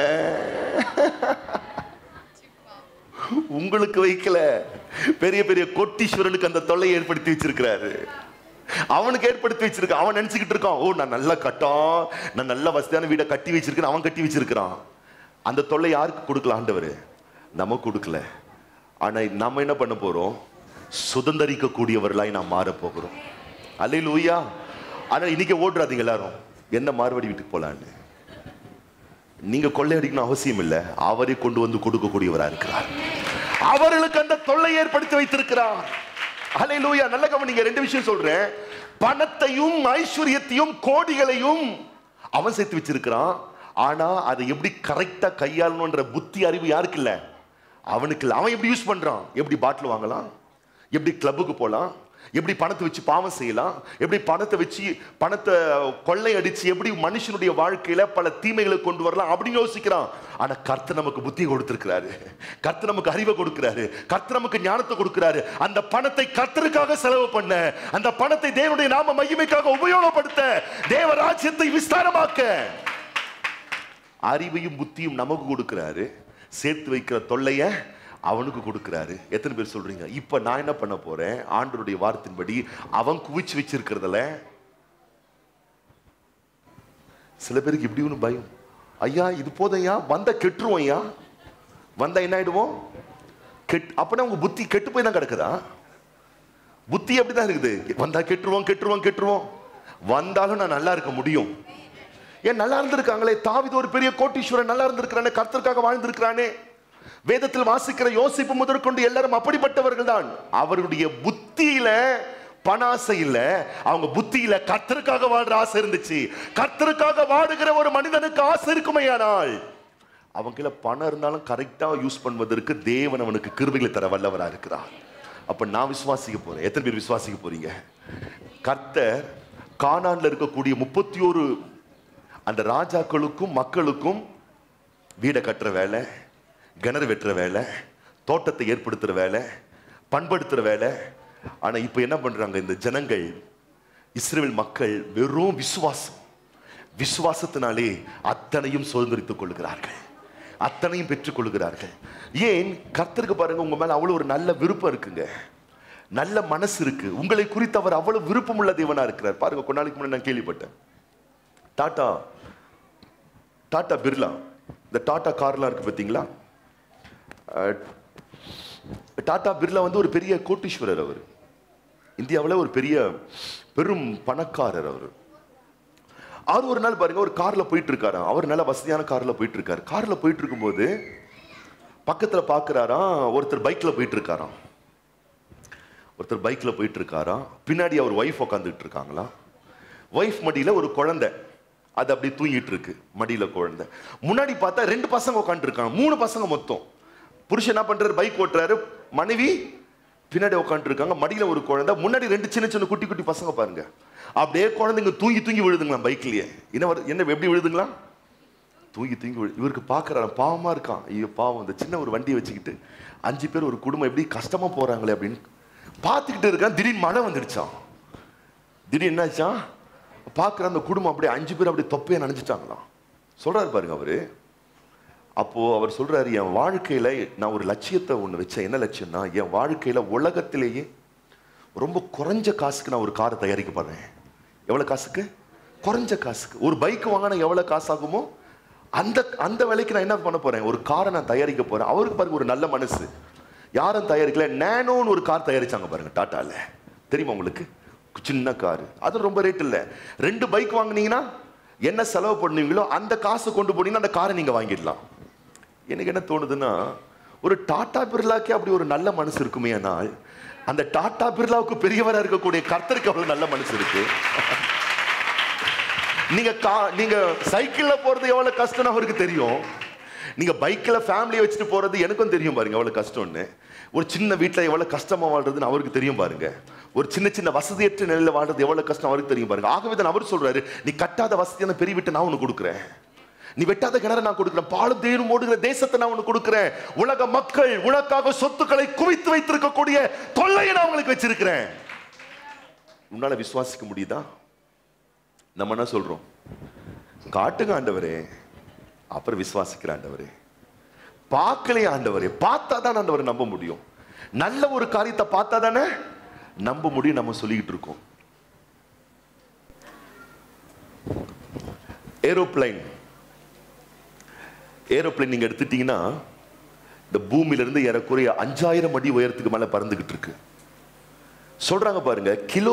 உங்களுக்கு வைக்கல பெரிய பெரிய கொட்டீஸ்வரனுக்கு அந்த தொல்லையை ஏற்படுத்தி வச்சிருக்கிறாரு அவனுக்கு ஏற்படுத்தி வச்சிருக்க அவன் நினைச்சுக்கிட்டு இருக்கான் ஓ நான் நல்லா கட்டான் நான் நல்ல வசதியான வீடை கட்டி வச்சிருக்கேன் அவன் கட்டி வச்சிருக்கிறான் அந்த தொல்லை யாருக்கு கொடுக்கல ஆண்டவர் நமக்கு கொடுக்கல ஆனா நம்ம என்ன பண்ண போறோம் சுதந்தரிக்க கூடியவர்களாய் நாம் மாற போகிறோம் அல்லையில் ஊயா ஆனா இன்னைக்கு ஓடுறாதீங்க எல்லாரும் என்ன மார்வாடி வீட்டுக்கு போலான்னு நீங்க கொள்ளையடிக்கணும் அவசியம் இல்ல அவரே கொண்டு வந்து கொடுக்கக்கூடியவரா இருக்கிறார் அவர்களுக்கு அந்த தொல்லை ஏற்படுத்தி வைத்திருக்கிறார் ஹalleluya நல்ல கவனிங்க ரெண்டு விஷயம் சொல்றேன் பணத்தையும் ஐஸ்வர்யத்தையும் கோடிகளையும் அவன் சேர்த்து வச்சிருக்கிறான் ஆனா அதை எப்படி கரெக்டா கையாளணும்ன்ற புத்தி அறிவு யாருக்கு இல்ல அவனுக்கு இல்ல அவன் எப்படி யூஸ் பண்றான் எப்படி பாட்டில் வாங்கலாம் எப்படி கிளப்புக்கு போகலாம் எப்படி பணத்தை வச்சு பாவம் செய்யலாம் எப்படி பணத்தை வச்சு பணத்தை கொள்ளை அடிச்சு எப்படி மனுஷனுடைய வாழ்க்கையில பல தீமைகளை கொண்டு வரலாம் அப்படின்னு யோசிக்கிறான் ஆனா கர்த்தர் நமக்கு புத்தி கொடுத்திருக்கிறாரு கர்த்தர் நமக்கு அறிவை கொடுக்கிறாரு கர்த்தர் நமக்கு ஞானத்தை கொடுக்கிறாரு அந்த பணத்தை கர்த்தருக்காக செலவு பண்ண அந்த பணத்தை தேவனுடைய நாம மகிமைக்காக உபயோகப்படுத்த தேவ ராஜ்யத்தை விஸ்தாரமாக்க அறிவையும் புத்தியும் நமக்கு கொடுக்கிறாரு சேர்த்து வைக்கிற தொல்லைய அவனுக்கு கொடுக்கிறாரு எத்தனை பேர் சொல்றீங்க இப்ப நான் என்ன பண்ண போறேன் ஆண்டருடைய வார்த்தையின்படி அவன் குவிச்சு வச்சிருக்கிறதுல சில பேருக்கு இப்படி ஒன்று பயம் ஐயா இது போதையா வந்தா கெட்டுருவோம் ஐயா வந்தா என்ன ஆயிடுவோம் கெட் அப்பனா உங்க புத்தி கெட்டு போய் தான் கிடக்குதா புத்தி அப்படிதான் இருக்குது வந்தா கெட்டுருவோம் கெட்டுருவோம் கெட்டுருவோம் வந்தாலும் நான் நல்லா இருக்க முடியும் ஏன் நல்லா இருந்திருக்காங்களே தாவிது ஒரு பெரிய கோட்டீஸ்வரன் நல்லா இருந்திருக்கிறானே கர்த்தருக்காக வாழ்ந்திருக்கிறானே வேதத்தில் வாசிக்கிற யோசிப்பு முதற்கொண்டு எல்லாரும் அப்படிப்பட்டவர்கள் தான் அவருடைய புத்தியில பணாசை இல்ல அவங்க புத்தியில கர்த்தருக்காக வாழ்ற ஆசை இருந்துச்சு கர்த்தருக்காக வாடுகிற ஒரு மனிதனுக்கு ஆசை இருக்குமையானால் அவன் கீழே பணம் இருந்தாலும் கரெக்டா யூஸ் பண்ணுவதற்கு தேவன் அவனுக்கு கிருபைகளை தர வல்லவரா இருக்கிறார் அப்ப நான் விசுவாசிக்க போறேன் எத்தனை பேர் விசுவாசிக்க போறீங்க கர்த்தர் கானான்ல இருக்கக்கூடிய முப்பத்தி ஒரு அந்த ராஜாக்களுக்கும் மக்களுக்கும் வீடை கட்டுற வேலை கிணறு வெட்டுற வேலை தோட்டத்தை ஏற்படுத்துற வேலை பண்படுத்துற வேலை ஆனா இப்போ என்ன பண்றாங்க இந்த ஜனங்கள் இஸ்ரேல் மக்கள் வெறும் விசுவாசம் விசுவாசத்தினாலே அத்தனையும் சுதந்திரித்துக் கொள்கிறார்கள் அத்தனையும் பெற்றுக் கொள்கிறார்கள் ஏன் கர்த்தருக்கு பாருங்க உங்க மேல அவ்வளவு ஒரு நல்ல விருப்பம் இருக்குங்க நல்ல மனசு இருக்கு உங்களை குறித்து அவர் அவ்வளவு விருப்பம் உள்ள தேவனா இருக்கிறார் பாருங்க கொஞ்ச நாளைக்கு முன்னாடி நான் கேள்விப்பட்டேன் டாடா டாடா பிர்லா இந்த டாடா கார்லாம் இருக்கு பார்த்தீங்களா அஹ், டாடா பிர்லா வந்து ஒரு பெரிய கோட்டீஸ்வரர் அவர் இந்தியாவில் ஒரு பெரிய பெரும் பணக்காரர் அவர் அவர் ஒரு நாள் பாருங்க ஒரு கார்ல போயிட்டு இருக்காராம் அவர் நல்ல வசதியான கார்ல போயிட்டு இருக்காரு கார்ல போயிட்டு இருக்கும்போது பக்கத்துல பாக்குறாராம் ஒருத்தர் பைக்ல போயிட்டு இருக்காராம் ஒருத்தர் பைக்ல போயிட்டு இருக்காராம் பின்னாடி அவர் ஒய்ஃப் உட்காந்துட்டு இருக்காங்களாம் ஒய்ஃப் மடியில ஒரு குழந்தை அது அப்படியே தூங்கிட்டு இருக்கு மடியில குழந்தை முன்னாடி பார்த்தா ரெண்டு பசங்க உட்காந்துருக்காங்க மூணு பசங்க மொத்தம் புருஷன் என்ன பண்றாரு பைக் ஓட்டுறாரு மனைவி பின்னாடி உட்காந்துட்டு இருக்காங்க மடியில ஒரு குழந்தை முன்னாடி ரெண்டு சின்ன சின்ன குட்டி குட்டி பசங்க பாருங்க அப்படியே குழந்தைங்க தூங்கி தூங்கி விழுதுங்களா பைக்லயே என்ன வருது- என்ன எப்படி விழுதுங்களா தூங்கி தூங்கி விழு இவருக்கு பார்க்கறாரு பாவமா இருக்கான் ஐயோ பாவம் இந்த சின்ன ஒரு வண்டியை வச்சுக்கிட்டு அஞ்சு பேர் ஒரு குடும்பம் எப்படி கஷ்டமா போறாங்களே அப்படின்னு பார்த்துக்கிட்டு இருக்கான் திடீர்னு மழை வந்துடுச்சான் திடீர்னு என்னாச்சான் பார்க்குற அந்த குடும்பம் அப்படியே அஞ்சு பேர் அப்படியே தொப்பையா நினைச்சிட்டாங்களாம் சொல்றாரு பாருங்க அவரு அப்போ அவர் சொல்றாரு என் வாழ்க்கையில நான் ஒரு லட்சியத்தை ஒண்ணு வச்சேன் என்ன லட்சியம்னா என் வாழ்க்கையில உலகத்திலேயே ரொம்ப குறைஞ்ச காசுக்கு நான் ஒரு காரை தயாரிக்க போறேன் எவ்வளவு காசுக்கு குறைஞ்ச காசுக்கு ஒரு பைக் வாங்கினா எவ்வளவு காசு ஆகுமோ அந்த அந்த விலைக்கு நான் என்ன பண்ண போறேன் ஒரு காரை நான் தயாரிக்க போறேன் அவருக்கு பாருங்க ஒரு நல்ல மனசு யாரும் தயாரிக்கல நேனோன்னு ஒரு கார் தயாரிச்சாங்க பாருங்க டாட்டால தெரியுமா உங்களுக்கு சின்ன கார் அது ரொம்ப ரேட் இல்ல ரெண்டு பைக் வாங்குனீங்கன்னா என்ன செலவு பண்ணுவீங்களோ அந்த காசு கொண்டு போனீங்கன்னா அந்த காரை நீங்க வாங்கிடலாம் எனக்கு என்ன தோணுதுன்னா ஒரு டாடா பிர்லாக்கே அப்படி ஒரு நல்ல மனசு இருக்குமே ஆனால் அந்த டாடா பிர்லாவுக்கு பெரியவரா இருக்கக்கூடிய கர்த்தருக்கு அவ்வளவு நல்ல மனசு இருக்கு நீங்க கா நீங்க சைக்கிள்ல போறது எவ்வளவு கஷ்டம்னு அவருக்கு தெரியும் நீங்க பைக்ல ஃபேமிலியை வச்சுட்டு போறது எனக்கும் தெரியும் பாருங்க எவ்வளவு கஷ்டம்னு ஒரு சின்ன வீட்ல எவ்வளவு கஷ்டமா வாழ்றதுன்னு அவருக்கு தெரியும் பாருங்க ஒரு சின்ன சின்ன வசதியற்ற நிலையில வாழ்றது எவ்வளவு கஷ்டம் அவருக்கு தெரியும் பாருங்க ஆகவே தான் அவர் சொல்றாரு நீ கட்டாத வசதியான பெரிய வீட்டை நான் உனக்கு கொடுக்குறேன் நீ வெட்டாத கிணறு நான் கொடுக்குறேன் பாலும் தேனும் ஓடுகிற தேசத்தை நான் உனக்கு கொடுக்குறேன் உலக மக்கள் உனக்காக சொத்துக்களை குவித்து வைத்திருக்கக்கூடிய தொல்லையை நான் உங்களுக்கு வச்சிருக்கிறேன் உன்னால விசுவாசிக்க முடியுதா நம்ம என்ன சொல்றோம் காட்டுங்க ஆண்டவரே அப்புறம் விசுவாசிக்கிற ஆண்டவரே பார்க்கலையே ஆண்டவரே பார்த்தா தான் ஆண்டவரை நம்ப முடியும் நல்ல ஒரு காரியத்தை பார்த்தா தானே நம்ப முடியும் நம்ம சொல்லிக்கிட்டு இருக்கோம் ஏரோப்ளைன் ஏரோப்ளைன் நீங்க எடுத்துட்டீங்கன்னா இந்த பூமியில இருந்து ஏறக்குறைய அஞ்சாயிரம் அடி உயரத்துக்கு மேல பறந்துகிட்டு இருக்கு சொல்றாங்க பாருங்க கிலோ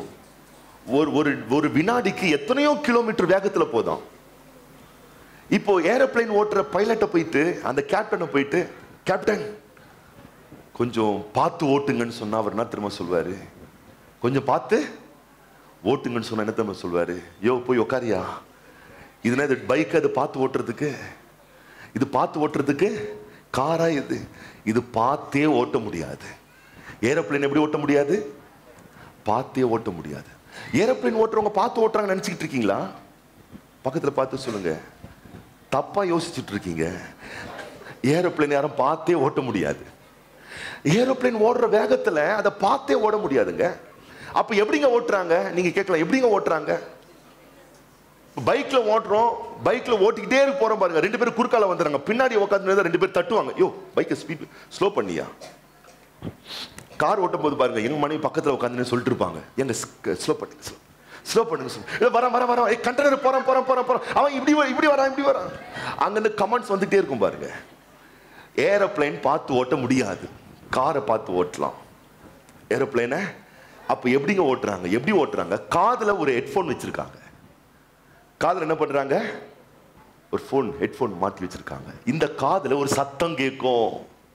ஒரு ஒரு ஒரு வினாடிக்கு எத்தனையோ கிலோமீட்டர் வேகத்துல போதாம் இப்போ ஏரோப்ளைன் ஓட்டுற பைலட்டை போயிட்டு அந்த கேப்டனை போயிட்டு கேப்டன் கொஞ்சம் பார்த்து ஓட்டுங்கன்னு சொன்னா அவர் என்ன திரும்ப சொல்வாரு கொஞ்சம் பார்த்து ஓட்டுங்கன்னு சொன்னா என்ன திரும்ப சொல்வாரு யோ போய் உக்காரியா இதுனா இது பைக் அது பார்த்து ஓட்டுறதுக்கு இது பார்த்து ஓட்டுறதுக்கு காரா இது இது பார்த்தே ஓட்ட முடியாது ஏரோப்ளேன் எப்படி ஓட்ட முடியாது பார்த்தே ஓட்ட முடியாது ஏரோப்ளேன் ஓட்டுறவங்க பார்த்து ஓட்டுறாங்க நினைச்சுக்கிட்டு இருக்கீங்களா பக்கத்துல பார்த்து சொல்லுங்க தப்பா யோசிச்சுட்டு இருக்கீங்க ஏரோப்ளேன் யாரும் பார்த்தே ஓட்ட முடியாது ஏரோப்ளேன் ஓடுற வேகத்துல அதை பார்த்தே ஓட முடியாதுங்க அப்ப எப்படிங்க ஓட்டுறாங்க நீங்க கேட்கலாம் எப்படிங்க ஓட்டுறாங்க பைக்ல ஓட்டுறோம் பைக்ல ஓட்டிக்கிட்டே இருக்கு போறோம் பாருங்க ரெண்டு பேரும் குறுக்கால வந்துடுறாங்க பின்னாடி உட்காந்து ரெண்டு பேர் தட்டுவாங்க யோ பைக்கை ஸ்பீட் ஸ்லோ பண்ணியா கார் ஓட்டும் போது பாருங்க எங்க மனைவி பக்கத்துல உட்காந்து சொல்லிட்டு இருப்பாங்க எங்க ஸ்லோ பண்ணி ஸ்லோ பண்ணுங்க சொல்லு. இல்ல வரான் வரான் வரான் ஏய் கண்டனர் போறான் போறான் போறான் போறான் அவன் இப்படி வ- இப்படி வரான் இப்படி வரான் அங்கிருந்து கமெண்ட்ஸ் வந்துட்டே இருக்கும் பாருங்க ஏரோப்ளேன் பார்த்து ஓட்ட முடியாது காரை பார்த்து ஓட்டலாம் ஏரோப்ளேனை அப்ப எப்படிங்க ஓட்டுறாங்க எப்படி ஓட்டுறாங்க காதுல ஒரு ஹெட்ஃபோன் வச்சிருக்காங்க காதுல என்ன பண்றாங்க ஒரு ஃபோன் ஹெட்ஃபோன் மாட்டி வச்சிருக்காங்க இந்த காதுல ஒரு சத்தம் கேட்கும்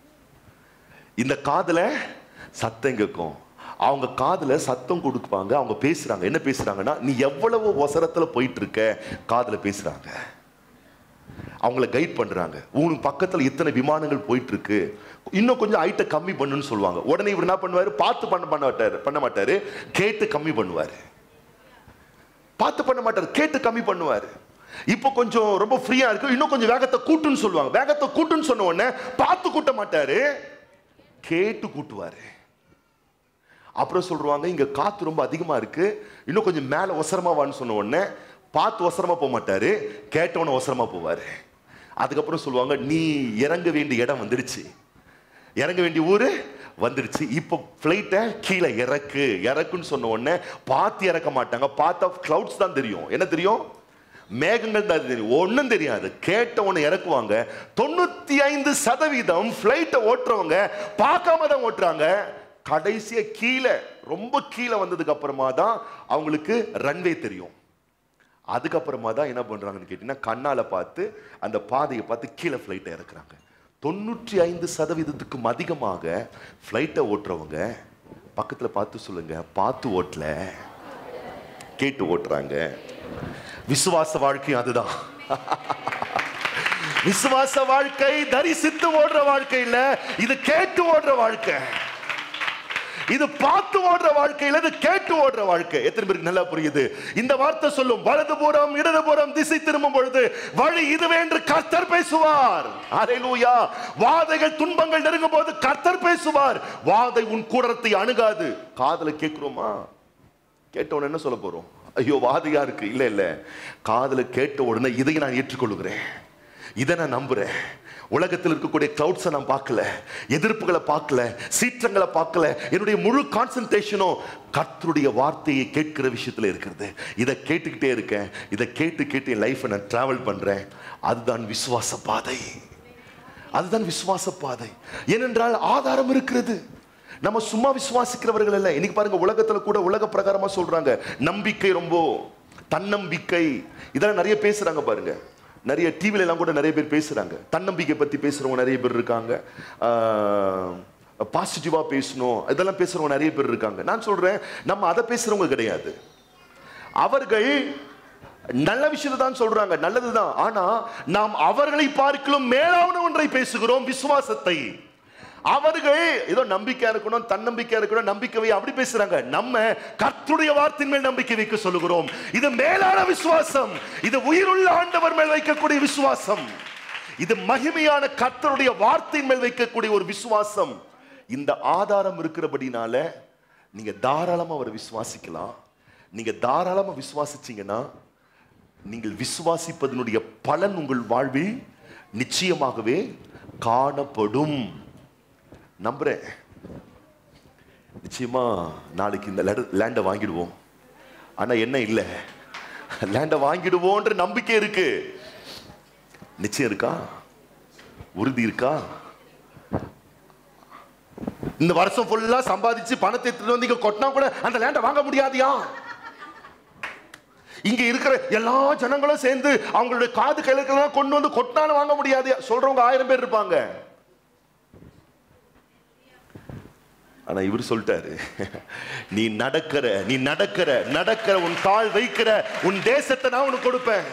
இந்த காதுல சத்தம் கேட்கும் அவங்க காதுல சத்தம் கொடுப்பாங்க அவங்க பேசுறாங்க என்ன பேசுறாங்கன்னா நீ எவ்வளவு ஒசரத்துல போயிட்டு இருக்க காதுல பேசுறாங்க அவங்கள கைட் பண்றாங்க உனக்கு பக்கத்துல இத்தனை விமானங்கள் போயிட்டு இருக்கு இன்னும் கொஞ்சம் ஹைட்டை கம்மி பண்ணுன்னு சொல்லுவாங்க உடனே இவர் என்ன பண்ணுவாரு பார்த்து பண்ண பண்ண மாட்டாரு பண்ண மாட்டாரு கேட்டு கம்மி பண்ணுவாரு பார்த்து பண்ண மாட்டாரு கேட்டு கம்மி பண்ணுவாரு இப்போ கொஞ்சம் ரொம்ப ஃப்ரீயா இருக்கு இன்னும் கொஞ்சம் வேகத்தை கூட்டுன்னு சொல்லுவாங்க வேகத்தை கூட்டுன்னு சொன்ன உடனே பார்த்து கூட்ட மாட்டாரு கேட்டு கூட்டுவாரு அப்புறம் சொல்றாங்க இங்க காத்து ரொம்ப அதிகமா இருக்கு இன்னும் கொஞ்சம் மேல ஒசரமா வான்னு சொன்ன உடனே பார்த்து ஒசரமா போக மாட்டாரு கேட்டவன ஒசரமா போவாரு அதுக்கப்புறம் சொல்லுவாங்க நீ இறங்க வேண்டிய இடம் வந்துடுச்சு இறங்க வேண்டிய ஊரு வந்துடுச்சு இப்போ ஃப்ளைட்டை கீழே இறக்கு இறக்குன்னு சொன்ன உடனே பார்த்து இறக்க மாட்டாங்க பார்த்து ஆஃப் கிளவுட்ஸ் தான் தெரியும் என்ன தெரியும் மேகங்கள் தான் தெரியும் ஒன்றும் தெரியாது கேட்ட ஒன்று இறக்குவாங்க தொண்ணூத்தி ஐந்து சதவீதம் ஃப்ளைட்டை ஓட்டுறவங்க பார்க்காம தான் ஓட்டுறாங்க கடைசியா கீழே ரொம்ப கீழே வந்ததுக்கு அப்புறமா தான் அவங்களுக்கு ரன்வே தெரியும் அதுக்கப்புறமா தான் என்ன பண்றாங்கன்னு கேட்டீங்கன்னா கண்ணால பார்த்து அந்த பாதையை பார்த்து கீழே ஃப்ளைட்டை இறக்குறாங்க தொண்ணூற்றி ஐந்து சதவீதத்துக்கும் அதிகமாக ஃப்ளைட்டை ஓட்டுறவங்க பக்கத்துல பார்த்து சொல்லுங்க பார்த்து ஓட்டல கேட்டு ஓட்டுறாங்க விசுவாச வாழ்க்கையும் அதுதான் விசுவாச வாழ்க்கை தரிசித்து ஓடுற வாழ்க்கை இல்ல இது கேட்டு ஓடுற வாழ்க்கை இது பார்த்து ஓடுற வாழ்க்கையில இது கேட்டு ஓடுற வாழ்க்கை எத்தனை பேருக்கு நல்லா புரியுது இந்த வார்த்தை சொல்லும் வலதுபுறம் இடதுபுறம் திசை திரும்பும் பொழுது வழி இதுவே என்று கர்த்தர் பேசுவார் ஹalleluya வாதைகள் துன்பங்கள் நெருங்கும் போது கர்த்தர் பேசுவார் வாதை உன் கூடரத்தை அணுகாது காதுல கேட்கிறோமா கேட்டவன என்ன சொல்ல போறோம் ஐயோ வாதையா இருக்கு இல்ல இல்ல காதுல கேட்ட உடனே இதை நான் ஏற்றுக்கொள்கிறேன் இதை நான் நம்புறேன் உலகத்தில் இருக்கக்கூடிய கிளவுட்ஸை நான் பார்க்கல எதிர்ப்புகளை பார்க்கல சீற்றங்களை பார்க்கல என்னுடைய முழு கான்சன்ட்ரேஷனும் கர்த்தருடைய வார்த்தையை கேட்கிற விஷயத்துல இருக்கிறது இதை கேட்டுக்கிட்டே இருக்கேன் இதை கேட்டு கேட்டு என் லைஃப்பை நான் டிராவல் பண்றேன் அதுதான் விசுவாச பாதை அதுதான் விசுவாச பாதை ஏனென்றால் ஆதாரம் இருக்கிறது நம்ம சும்மா விசுவாசிக்கிறவர்கள் இல்லை இன்னைக்கு பாருங்க உலகத்துல கூட உலக பிரகாரமா சொல்றாங்க நம்பிக்கை ரொம்ப தன்னம்பிக்கை இதெல்லாம் நிறைய பேசுறாங்க பாருங்க நிறைய டிவில எல்லாம் கூட நிறைய பேர் பேசுறாங்க தன்னம்பிக்கை பத்தி பேசுறவங்க நிறைய பேர் இருக்காங்க பாசிட்டிவா பேசணும் இதெல்லாம் பேசுறவங்க நிறைய பேர் இருக்காங்க நான் சொல்றேன் நம்ம அதை பேசுறவங்க கிடையாது அவர்கள் நல்ல விஷயத்தை தான் சொல்றாங்க நல்லதுதான் ஆனா நாம் அவர்களை பார்க்கலும் மேலான ஒன்றை பேசுகிறோம் விசுவாசத்தை அவர்கள் ஏதோ நம்பிக்கையா இருக்கணும் தன்னம்பிக்கையா இருக்கணும் நம்பிக்கை வை அப்படி பேசுறாங்க நம்ம கர்த்தருடைய வார்த்தையின் மேல் நம்பிக்கை வைக்க சொல்லுகிறோம் இது மேலான விசுவாசம் இது உயிருள்ள ஆண்டவர் மேல் வைக்கக்கூடிய விசுவாசம் இது மகிமையான கர்த்தருடைய வார்த்தையின் மேல் வைக்கக்கூடிய ஒரு விசுவாசம் இந்த ஆதாரம் இருக்கிறபடினால நீங்க தாராளமா அவரை விசுவாசிக்கலாம் நீங்க தாராளமா விசுவாசிச்சீங்கன்னா நீங்கள் விசுவாசிப்பதனுடைய பலன் உங்கள் வாழ்வில் நிச்சயமாகவே காணப்படும் நம்புறேன் நிச்சயமா நாளைக்கு இந்த லேண்டை வாங்கிடுவோம் ஆனா என்ன இல்லை லேண்டை வாங்கிடுவோன்ற நம்பிக்கை இருக்கு நிச்சயம் இருக்கா உறுதி இருக்கா இந்த வருஷம் ஃபுல்லா சம்பாதிச்சு பணத்தை எடுத்துட்டு வந்து இங்க கொட்டினா கூட அந்த லேண்டை வாங்க முடியாதியா இங்க இருக்கிற எல்லா ஜனங்களும் சேர்ந்து அவங்களுடைய காது கையில இருக்கிறதெல்லாம் கொண்டு வந்து கொட்டாலும் வாங்க முடியாது சொல்றவங்க ஆயிரம் பேர் இருப்பாங்க ஆனா இவர் சொல்லிட்டாரு நீ நடக்கிற நீ நடக்கிற நடக்கிற உன் கால் வைக்கிற உன் தேசத்தை நான் உனக்கு கொடுப்பேன்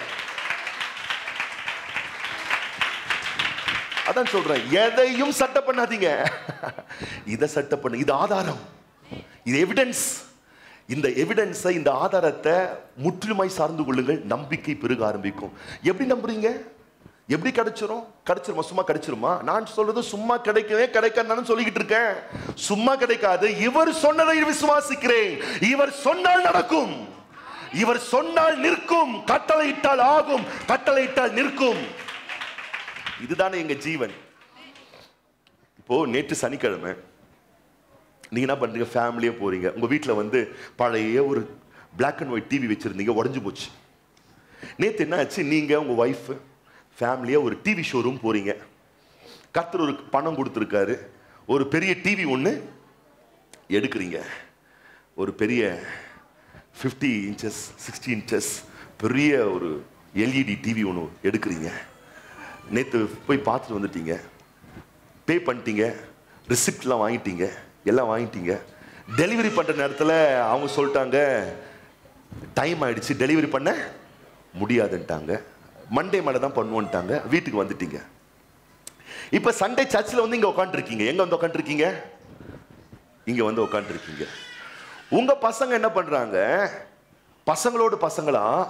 அதான் சொல்றேன் எதையும் சட்டை பண்ணாதீங்க இதை சட்டை பண்ணு இது ஆதாரம் இது எவிடன்ஸ் இந்த எவிடன்ஸை இந்த ஆதாரத்தை முற்றிலுமாய் சார்ந்து கொள்ளுங்கள் நம்பிக்கை பெருக ஆரம்பிக்கும் எப்படி நம்புறீங்க எப்படி கிடைச்சிரும் கிடைச்சிருமா சும்மா கிடைச்சிருமா நான் சொல்றது சும்மா கிடைக்கவே கிடைக்காதுன்னு சொல்லிக்கிட்டு இருக்கேன் சும்மா கிடைக்காது இவர் சொன்னதை விசுவாசிக்கிறேன் இவர் சொன்னால் நடக்கும் இவர் சொன்னால் நிற்கும் கட்டளையிட்டால் ஆகும் கட்டளையிட்டால் நிற்கும் இதுதானே எங்க ஜீவன் இப்போ நேற்று சனிக்கிழமை நீங்க என்ன பண்றீங்க ஃபேமிலியா போறீங்க உங்க வீட்டில் வந்து பழைய ஒரு பிளாக் அண்ட் ஒயிட் டிவி வச்சிருந்தீங்க உடஞ்சு போச்சு நேற்று என்ன ஆச்சு நீங்க உங்க ஒய்ஃப் ஃபேமிலியா ஒரு டிவி ஷோரூம் போறீங்க கர்த்தர் ஒரு பணம் கொடுத்துருக்காரு ஒரு பெரிய டிவி ஒன்று எடுக்கிறீங்க ஒரு பெரிய ஃபிஃப்டி இன்ச்சஸ் சிக்ஸ்டி இன்ச்சஸ் பெரிய ஒரு எல்இடி டிவி ஒன்று எடுக்கிறீங்க நேற்று போய் பார்த்துட்டு வந்துட்டீங்க பே பண்ணிட்டீங்க ரிசிப்ட்லாம் வாங்கிட்டீங்க எல்லாம் வாங்கிட்டீங்க டெலிவரி பண்ணுற நேரத்தில் அவங்க சொல்லிட்டாங்க டைம் ஆயிடுச்சு டெலிவரி பண்ண முடியாதுன்ட்டாங்க மண்டே மேலே தான் பண்ணுவோன்ட்டாங்க வீட்டுக்கு வந்துட்டீங்க இப்போ சண்டே சர்ச்சில் வந்து இங்கே உட்காந்துருக்கீங்க எங்கே வந்து உட்காந்துருக்கீங்க இங்கே வந்து உட்காந்துருக்கீங்க உங்கள் பசங்க என்ன பண்ணுறாங்க பசங்களோடு பசங்களா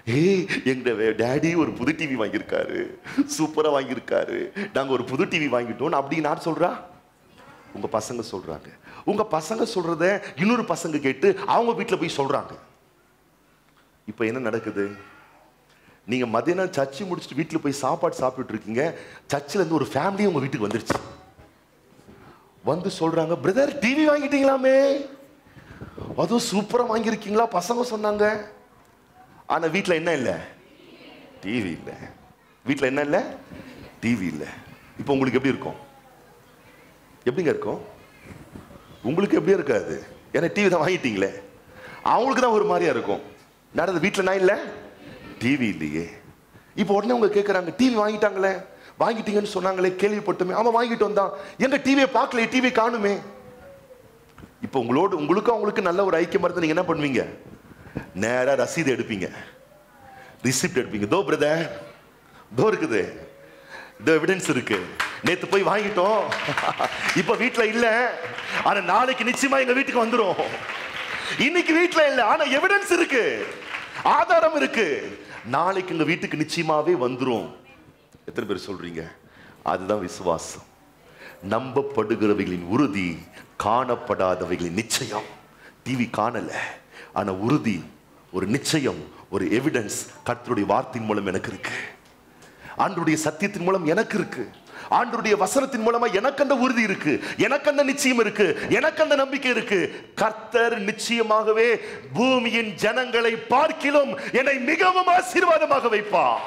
ஏய் எங்க டேடி ஒரு புது டிவி வாங்கியிருக்காரு சூப்பரா வாங்கியிருக்காரு நாங்க ஒரு புது டிவி வாங்கிட்டோம் அப்படி நான் சொல்றா உங்க பசங்க சொல்றாங்க உங்க பசங்க சொல்றத இன்னொரு பசங்க கேட்டு அவங்க வீட்டுல போய் சொல்றாங்க இப்போ என்ன நடக்குது நீங்க மதியானம் சர்ச்சு முடிச்சுட்டு வீட்டுல போய் சாப்பாடு சாப்பிட்டுட்டு இருக்கீங்க சர்ச்சில் இருந்து ஒரு ஃபேமிலி உங்க வீட்டுக்கு வந்துருச்சு வந்து சொல்றாங்க பிரதர் டிவி வாங்கிட்டீங்களாமே அதுவும் சூப்பரா வாங்கியிருக்கீங்களா பசங்க சொன்னாங்க ஆனா வீட்ல என்ன இல்லை டிவி இல்லை வீட்ல என்ன இல்லை டிவி இல்லை இப்போ உங்களுக்கு எப்படி இருக்கும் எப்படிங்க இருக்கும் உங்களுக்கு எப்படியா இருக்காது ஏன்னா டிவி தான் வாங்கிட்டீங்களே அவங்களுக்கு தான் ஒரு மாதிரியா இருக்கும் நடந்து வீட்டில் நான் இல்லை டிவி இல்லையே இப்போ உடனே அவங்க கேட்குறாங்க டிவி வாங்கிட்டாங்களே வாங்கிட்டீங்கன்னு சொன்னாங்களே கேள்விப்பட்டுமே ஆமா வாங்கிட்டோம் தான் எங்க டிவியை பார்க்கல டிவி காணுமே இப்போ உங்களோட உங்களுக்கும் அவங்களுக்கு நல்ல ஒரு ஐக்கியமா இருந்தா நீங்க என்ன பண்ணுவீங்க நேரா ரசீது எடுப்பீங்க ரிசிப்ட் எடுப்பீங்க தோ பிரதர் தோ இருக்குது இந்த எவிடன்ஸ் இருக்கு நேத்து போய் வாங்கிட்டோம் இப்ப வீட்ல இல்ல ஆனா நாளைக்கு நிச்சயமா எங்க வீட்டுக்கு வந்துரும் இன்னைக்கு வீட்ல இல்ல ஆனா எவிடன்ஸ் இருக்கு ஆதாரம் இருக்கு நாளைக்கு எங்க வீட்டுக்கு நிச்சயமாவே வந்துரும் எத்தனை பேர் சொல்றீங்க அதுதான் விசுவாசம் நம்பப்படுகிறவைகளின் உறுதி காணப்படாதவைகளின் நிச்சயம் டிவி காணல ஆனா உறுதி ஒரு நிச்சயம் ஒரு எவிடன்ஸ் கர்த்தருடைய வார்த்தையின் மூலம் எனக்கு இருக்கு ஆண்டுடைய சத்தியத்தின் மூலம் எனக்கு இருக்கு ஆண்டுடைய வசனத்தின் மூலமா எனக்கு அந்த உறுதி இருக்கு எனக்கு அந்த நிச்சயம் இருக்கு எனக்கு அந்த நம்பிக்கை இருக்கு கர்த்தர் நிச்சயமாகவே பூமியின் ஜனங்களை பார்க்கிலும் என்னை மிகவும் ஆசீர்வாதமாக வைப்பார்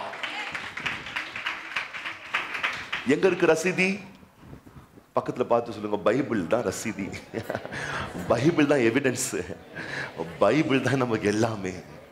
எங்க இருக்கு ரசீதி பக்கத்துல பார்த்து சொல்லுங்க பைபிள் தான் ரசீதி பைபிள் தான் எவிடன்ஸ் பைபிள் தான் நமக்கு எல்லாமே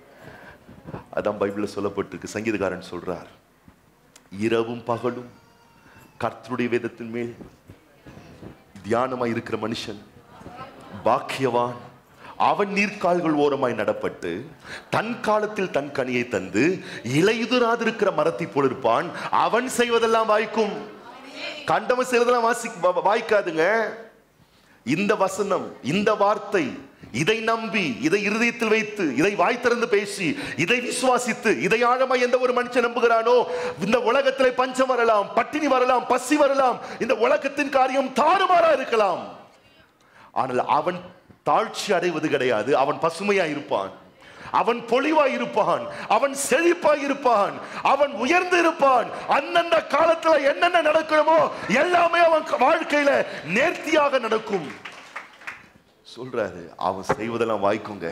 அதான் பைபிள்ல சொல்லப்பட்டிருக்கு சங்கீதக்காரன் சொல்றார் இரவும் பகலும் கர்த்தருடைய வேதத்தின் மேல் தியானமாய் இருக்கிற மனுஷன் பாக்கியவான் அவன் நீர்க்கால்கள் ஓரமாய் நடப்பட்டு தன் காலத்தில் தன் கனியை தந்து இலையுதிராதிருக்கிற மரத்தை போல் இருப்பான் அவன் செய்வதெல்லாம் வாய்க்கும் கண்டவன் செய்வதெல்லாம் வாசி வா- வாய்க்காதுங்க இந்த வசனம் இந்த வார்த்தை இதை நம்பி இதை இருதயத்தில் வைத்து இதை வாய் திறந்து பேசி இதை விசுவாசித்து இதை ஆழமா எந்த ஒரு மனுஷன் நம்புகிறானோ இந்த உலகத்திலே பஞ்சம் வரலாம் பட்டினி வரலாம் பசி வரலாம் இந்த உலகத்தின் காரியம் தாறுமாறா இருக்கலாம் ஆனால் அவன் தாழ்ச்சி அடைவது கிடையாது அவன் பசுமையா இருப்பான் அவன் பொலிவா இருப்பான் அவன் செழிப்பா இருப்பான் அவன் உயர்ந்து இருப்பான் அந்தந்த காலத்துல என்னென்ன நடக்கணுமோ எல்லாமே அவன் வாழ்க்கையில நேர்த்தியாக நடக்கும் சொல்றாரு அவன் செய்வதெல்லாம் வாய்க்குங்க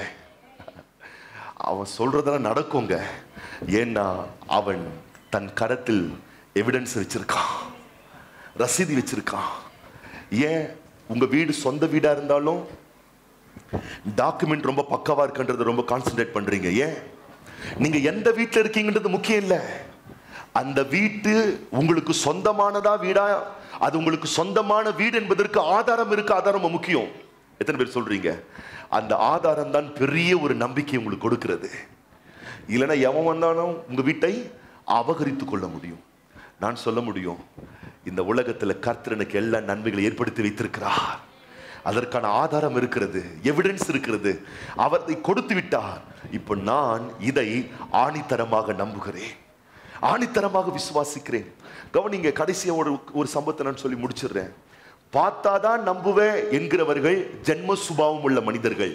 அவன் சொல்றதெல்லாம் நடக்குங்க ஏன்னா அவன் தன் கரத்தில் எவிடன்ஸ் வச்சிருக்கான் ரசீதி வச்சிருக்கான் ஏன் உங்க வீடு சொந்த வீடா இருந்தாலும் டாக்குமெண்ட் ரொம்ப பக்காவா இருக்குன்றது ரொம்ப கான்சென்ட்ரேட் பண்றீங்க ஏன் நீங்க எந்த வீட்ல இருக்கீங்கன்றது முக்கியம் இல்ல அந்த வீட்டு உங்களுக்கு சொந்தமானதா வீடா அது உங்களுக்கு சொந்தமான வீடு என்பதற்கு ஆதாரம் இருக்கு ஆதாரம் ரொம்ப முக்கியம் எத்தனை பேர் சொல்றீங்க அந்த ஆதாரம் தான் பெரிய ஒரு நம்பிக்கை உங்களுக்கு கொடுக்கிறது இல்லைன்னா எவன் வந்தாலும் உங்க வீட்டை அபகரித்து கொள்ள முடியும் நான் சொல்ல முடியும் இந்த உலகத்துல கர்த்தர் எனக்கு எல்லா நன்மைகளை ஏற்படுத்தி வைத்திருக்கிறார் அதற்கான ஆதாரம் இருக்கிறது எவிடன்ஸ் இருக்கிறது அவர் இதை கொடுத்து விட்டார் இப்போ நான் இதை ஆணித்தரமாக நம்புகிறேன் ஆணித்தரமாக விசுவாசிக்கிறேன் கவனிங்க கடைசியா ஒரு ஒரு சம்பவத்தை நான் சொல்லி முடிச்சிடுறேன் பார்த்தாதான் நம்புவேன் என்கிறவர்கள் ஜென்ம சுபாவம் உள்ள மனிதர்கள்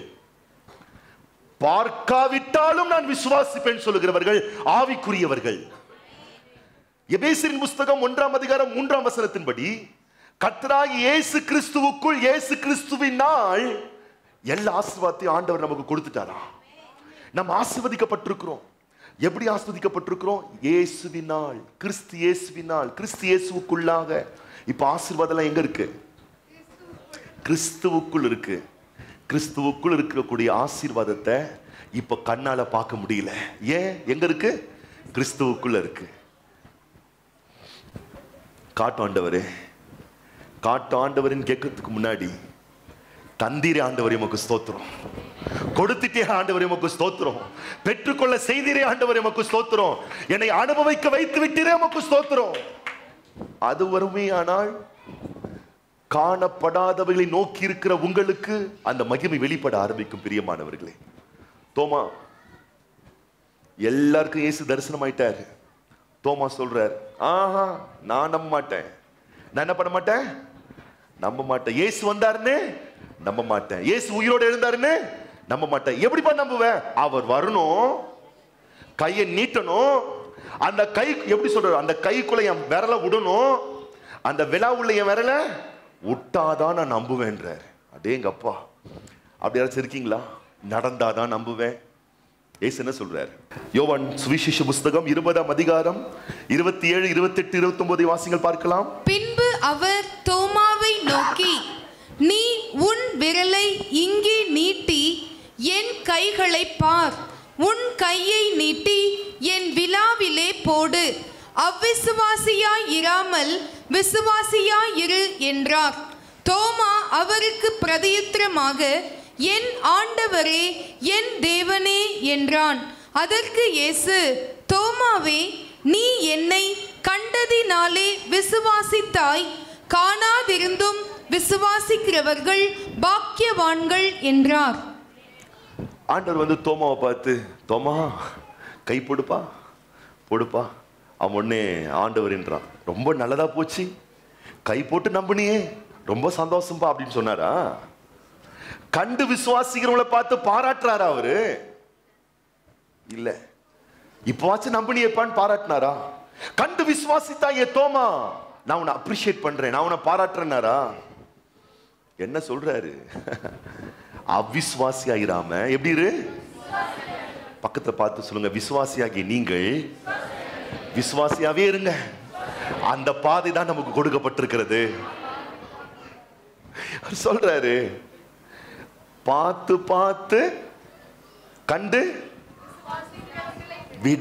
பார்க்காவிட்டாலும் நான் விசுவாசிப்பேன் சொல்லுகிறவர்கள் ஆவிக்குரியவர்கள் எபேசியரின் புஸ்தகம் ஒன்றாம் அதிகாரம் மூன்றாம் வசனத்தின்படி கர்த்தராகி இயேசு கிறிஸ்துவுக்குள் இயேசு கிறிஸ்துவினால் எல்லா ஆசீர்வாதத்தையும் ஆண்டவர் நமக்கு கொடுத்துட்டாரா நம்ம ஆசீர்வதிக்கப்பட்டிருக்கிறோம் எப்படி ஆஸ்வதிக்கப்பட்டிருக்கிறோம் இயேசுவினால் கிறிஸ்து இயேசுவினால் கிறிஸ்து இயேசுவுக்குள்ளாக இப்ப ஆசீர்வாதம் எங்க இருக்கு கிறிஸ்துவுக்குள் இருக்கு கிறிஸ்துவுக்குள் இருக்கக்கூடிய ஆசீர்வாதத்தை இப்ப கண்ணால பார்க்க முடியல ஏன் எங்க இருக்கு கிறிஸ்துவுக்குள்ள இருக்கு காட்டு ஆண்டவரே காட்டு ஆண்டவரின் கேட்கறதுக்கு முன்னாடி தந்தீரே ஆண்டவரே உமக்கு ஸ்தோத்திரம் கொடுத்துட்டே ஆண்டவரே உமக்கு ஸ்தோத்திரம் பெற்றுக்கொள்ள செய்தீரே ஆண்டவரே உமக்கு ஸ்தோத்திரம் என்னை அனுபவிக்க வைத்து விட்டீரே உமக்கு ஸ்தோத்திரம் அது வருமே ஆனால் காணப்படாதவைகளை நோக்கி இருக்கிற உங்களுக்கு அந்த மகிமை வெளிப்பட ஆரம்பிக்கும் பிரியமானவர்களே தோமா எல்லாருக்கும் இயேசு தரிசனமாயிட்டாரு தோமா சொல்றார் ஆஹா நான் நம்ப மாட்டேன் நான் என்ன பண்ண மாட்டேன் நம்ப மாட்டேன் இயேசு வந்தாருன்னு நம்ப மாட்டேன் இயேசு உயிரோட எழுந்தாருன்னு நம்ப மாட்டேன் எப்படிப்பா நம்புவேன் அவர் வரணும் கையை நீட்டணும் அந்த கை எப்படி சொல்றாரு அந்த கைக்குள்ள என் விரல விடணும் அந்த விழா உள்ள என் விரல விட்டாதான் நான் நம்புவேன்றார் அடேங்கப்பா அப்படி யாராச்சும் இருக்கீங்களா நடந்தாதான் நம்புவேன் ஏசு என்ன சொல்றாரு யோவான் சுவிசேஷ புஸ்தகம் இருபதாம் அதிகாரம் இருபத்தி ஏழு இருபத்தி எட்டு இருபத்தி ஒன்பது வாசிங்கள் பார்க்கலாம் பின்பு அவர் தோமாவை நோக்கி நீ உன் விரலை இங்கே நீட்டி என் கைகளை பார் உன் கையை நீட்டி என் விழாவிலே போடு அவ்விசுவாசியாய் இராமல் விசுவாசியாய் இரு என்றார் தோமா அவருக்கு பிரதியுத்தரமாக என் ஆண்டவரே என் தேவனே என்றான் அதற்கு இயேசு தோமாவே நீ என்னை கண்டதினாலே விசுவாசித்தாய் காணாதிருந்தும் விசுவாசிக்கிறவர்கள் பாக்கியவான்கள் என்றார் ஆண்டவர் வந்து தோமாவை பார்த்து தோமா கை போடுப்பா போடுப்பா அவன் உடனே ஆண்டவர் என்றான் ரொம்ப நல்லதா போச்சு கை போட்டு நம்பினியே ரொம்ப சந்தோஷம்பா அப்படின்னு சொன்னாரா கண்டு விசுவாசிக்கிறவங்கள பார்த்து பாராட்டுறாரா அவரு இல்ல இப்பவாச்சும் நம்பினியப்பான்னு பாராட்டினாரா கண்டு விசுவாசித்தா ஏ தோமா நான் உன்னை அப்ரிஷியேட் பண்றேன் நான் உன்னை பாராட்டுறேனாரா என்ன சொல்றாரு அவிசுவாசியாயிராம எப்படி இரு பக்கத்துல பார்த்து சொல்லுங்க விசுவாசியாகி நீங்கள் விசுவாசியாவே இருங்க அந்த பாதை தான் நமக்கு கொடுக்கப்பட்டிருக்கிறது அவர் சொல்றாரு பார்த்து பார்த்து கண்டு விட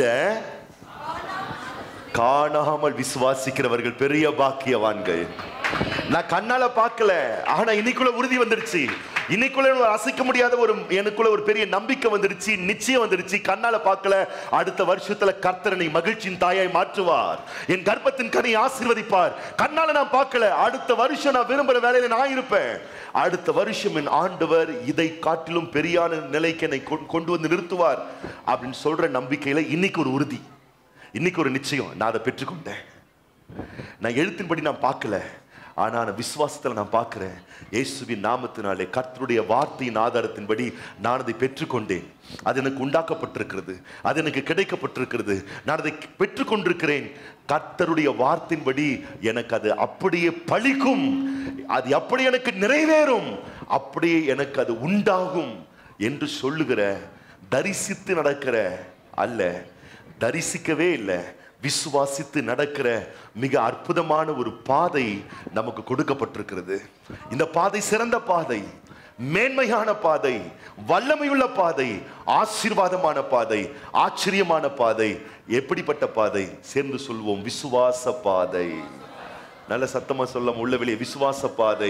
காணாமல் விசுவாசிக்கிறவர்கள் பெரிய பாக்கியவான்கள் நான் கண்ணால பார்க்கல ஆனா இன்னைக்குள்ள உறுதி வந்துருச்சு இன்னைக்குள்ள ஒரு அசைக்க முடியாத ஒரு எனக்குள்ள ஒரு பெரிய நம்பிக்கை வந்துருச்சு நிச்சயம் வந்துருச்சு கண்ணால பார்க்கல அடுத்த வருஷத்துல கர்த்தரனை மகிழ்ச்சியின் தாயாய் மாற்றுவார் என் கர்ப்பத்தின் கனி ஆசீர்வதிப்பார் கண்ணால நான் பார்க்கல அடுத்த வருஷம் நான் விரும்புற வேலையில நான் இருப்பேன் அடுத்த வருஷம் என் ஆண்டவர் இதை காட்டிலும் பெரியான நிலைக்கு என்னை கொண்டு- கொண்டு வந்து நிறுத்துவார் அப்படின்னு சொல்ற நம்பிக்கையில இன்னைக்கு ஒரு உறுதி இன்னைக்கு ஒரு நிச்சயம் நான் அதை பெற்றுக்கொண்டேன் நான் எழுத்தின்படி நான் பார்க்கல ஆனா நான் விசுவாசத்துல நான் பார்க்கிறேன் இயேசுவின் நாமத்தினாலே கர்த்தருடைய வார்த்தையின் ஆதாரத்தின்படி நான் அதை பெற்றுக்கொண்டேன் அது எனக்கு உண்டாக்கப்பட்டிருக்கிறது அது எனக்கு கிடைக்கப்பட்டிருக்கிறது நான் அதை பெற்றுக்கொண்டிருக்கிறேன் கர்த்தருடைய வார்த்தையின்படி எனக்கு அது அப்படியே பழிக்கும் அது அப்படி எனக்கு நிறைவேறும் அப்படியே எனக்கு அது உண்டாகும் என்று சொல்லுகிற தரிசித்து நடக்கிற அல்ல தரிசிக்கவே இல்லை விசுவாசித்து நடக்கிற மிக அற்புதமான ஒரு பாதை நமக்கு கொடுக்கப்பட்டிருக்கிறது இந்த பாதை சிறந்த பாதை மேன்மையான பாதை வல்லமையுள்ள பாதை ஆசீர்வாதமான பாதை ஆச்சரியமான பாதை எப்படிப்பட்ட பாதை சேர்ந்து சொல்வோம் விசுவாச பாதை நல்ல சத்தமா சொல்ல உள்ள வெளியே விசுவாச பாதை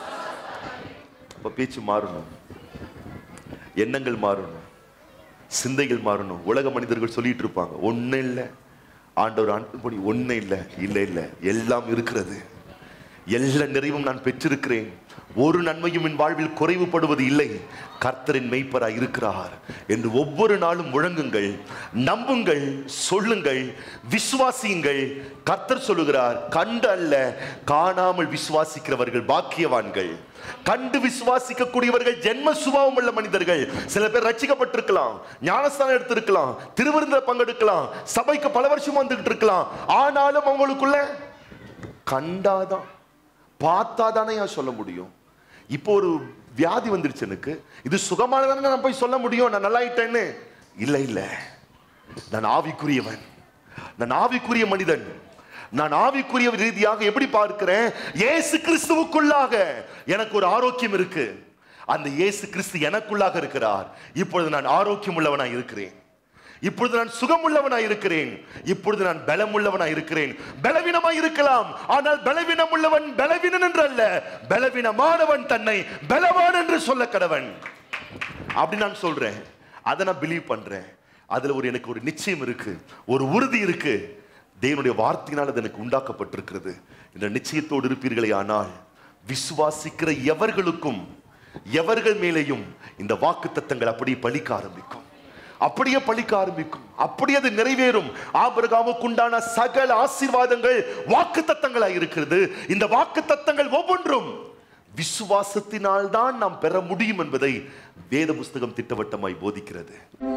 அப்ப பேச்சு மாறணும் எண்ணங்கள் மாறணும் சிந்தைகள் மாறணும் உலக மனிதர்கள் சொல்லிட்டு இருப்பாங்க ஒண்ணு இல்லை ஆண்டவர் அன்புபடி ஒண்ணு இல்லை இல்லை இல்லை எல்லாம் இருக்கிறது எல்லா நிறைவும் நான் பெற்றிருக்கிறேன் ஒரு நன்மையும் என் வாழ்வில் குறைவுபடுவது இல்லை கர்த்தரின் மெய்ப்பராய் இருக்கிறார் என்று ஒவ்வொரு நாளும் முழங்குங்கள் நம்புங்கள் சொல்லுங்கள் விசுவாசியுங்கள் கர்த்தர் சொல்லுகிறார் கண்டு அல்ல காணாமல் விசுவாசிக்கிறவர்கள் பாக்கியவான்கள் கண்டு விசுவாசிக்கக்கூடியவர்கள் ஜென்ம சுபாவம் உள்ள மனிதர்கள் சில பேர் ரட்சிக்கப்பட்டிருக்கலாம் ஞானஸ்தானம் எடுத்திருக்கலாம் திருவிருந்த பங்கெடுக்கலாம் சபைக்கு பல வருஷம் வந்துகிட்டு இருக்கலாம் ஆனாலும் அவங்களுக்குள்ள கண்டாதான் பார்த்தாதானே நான் சொல்ல முடியும் இப்போ ஒரு வியாதி வந்துருச்சு எனக்கு இது சுகமானதானே நான் போய் சொல்ல முடியும் நான் நல்லாயிட்டேன்னு இல்லை இல்லை நான் ஆவிக்குரியவன் நான் ஆவிக்குரிய மனிதன் நான் ஆவிக்குரிய ரீதியாக எப்படி பார்க்கிறேன் இயேசு கிறிஸ்துவுக்குள்ளாக எனக்கு ஒரு ஆரோக்கியம் இருக்கு அந்த இயேசு கிறிஸ்து எனக்குள்ளாக இருக்கிறார் இப்பொழுது நான் ஆரோக்கியம் உள்ளவனாய் இருக்கிறேன் இப்பொழுது நான் சுகமுள்ளவனாய் இருக்கிறேன் இப்பொழுது நான் பலமுள்ளவனாய் இருக்கிறேன் பலவீனமாய் இருக்கலாம் ஆனால் பலவீனம் உள்ளவன் பலவீனன் என்று அல்ல பலவீனமானவன் தன்னை பலவான் என்று சொல்ல கடவன் அப்படி நான் சொல்றேன் அதை நான் பிலீவ் பண்றேன் அதுல ஒரு எனக்கு ஒரு நிச்சயம் இருக்கு ஒரு உறுதி இருக்கு தேவனுடைய வார்த்தையினால் அது எனக்கு உண்டாக்கப்பட்டிருக்கிறது இந்த நிச்சயத்தோடு இருப்பீர்களே ஆனால் விசுவாசிக்கிற எவர்களுக்கும் எவர்கள் மேலேயும் இந்த வாக்கு தத்தங்கள் அப்படியே பலிக்க ஆரம்பிக்கும் அப்படியே பழிக்க ஆரம்பிக்கும் அப்படியே அது நிறைவேறும் ஆபிரகாமுக்கு உண்டான சகல ஆசீர்வாதங்கள் வாக்கு தத்தங்களாய் இருக்கிறது இந்த வாக்கு தத்தங்கள் ஒவ்வொன்றும் விசுவாசத்தினால் தான் நாம் பெற முடியும் என்பதை வேத புஸ்தகம் திட்டவட்டமாய் போதிக்கிறது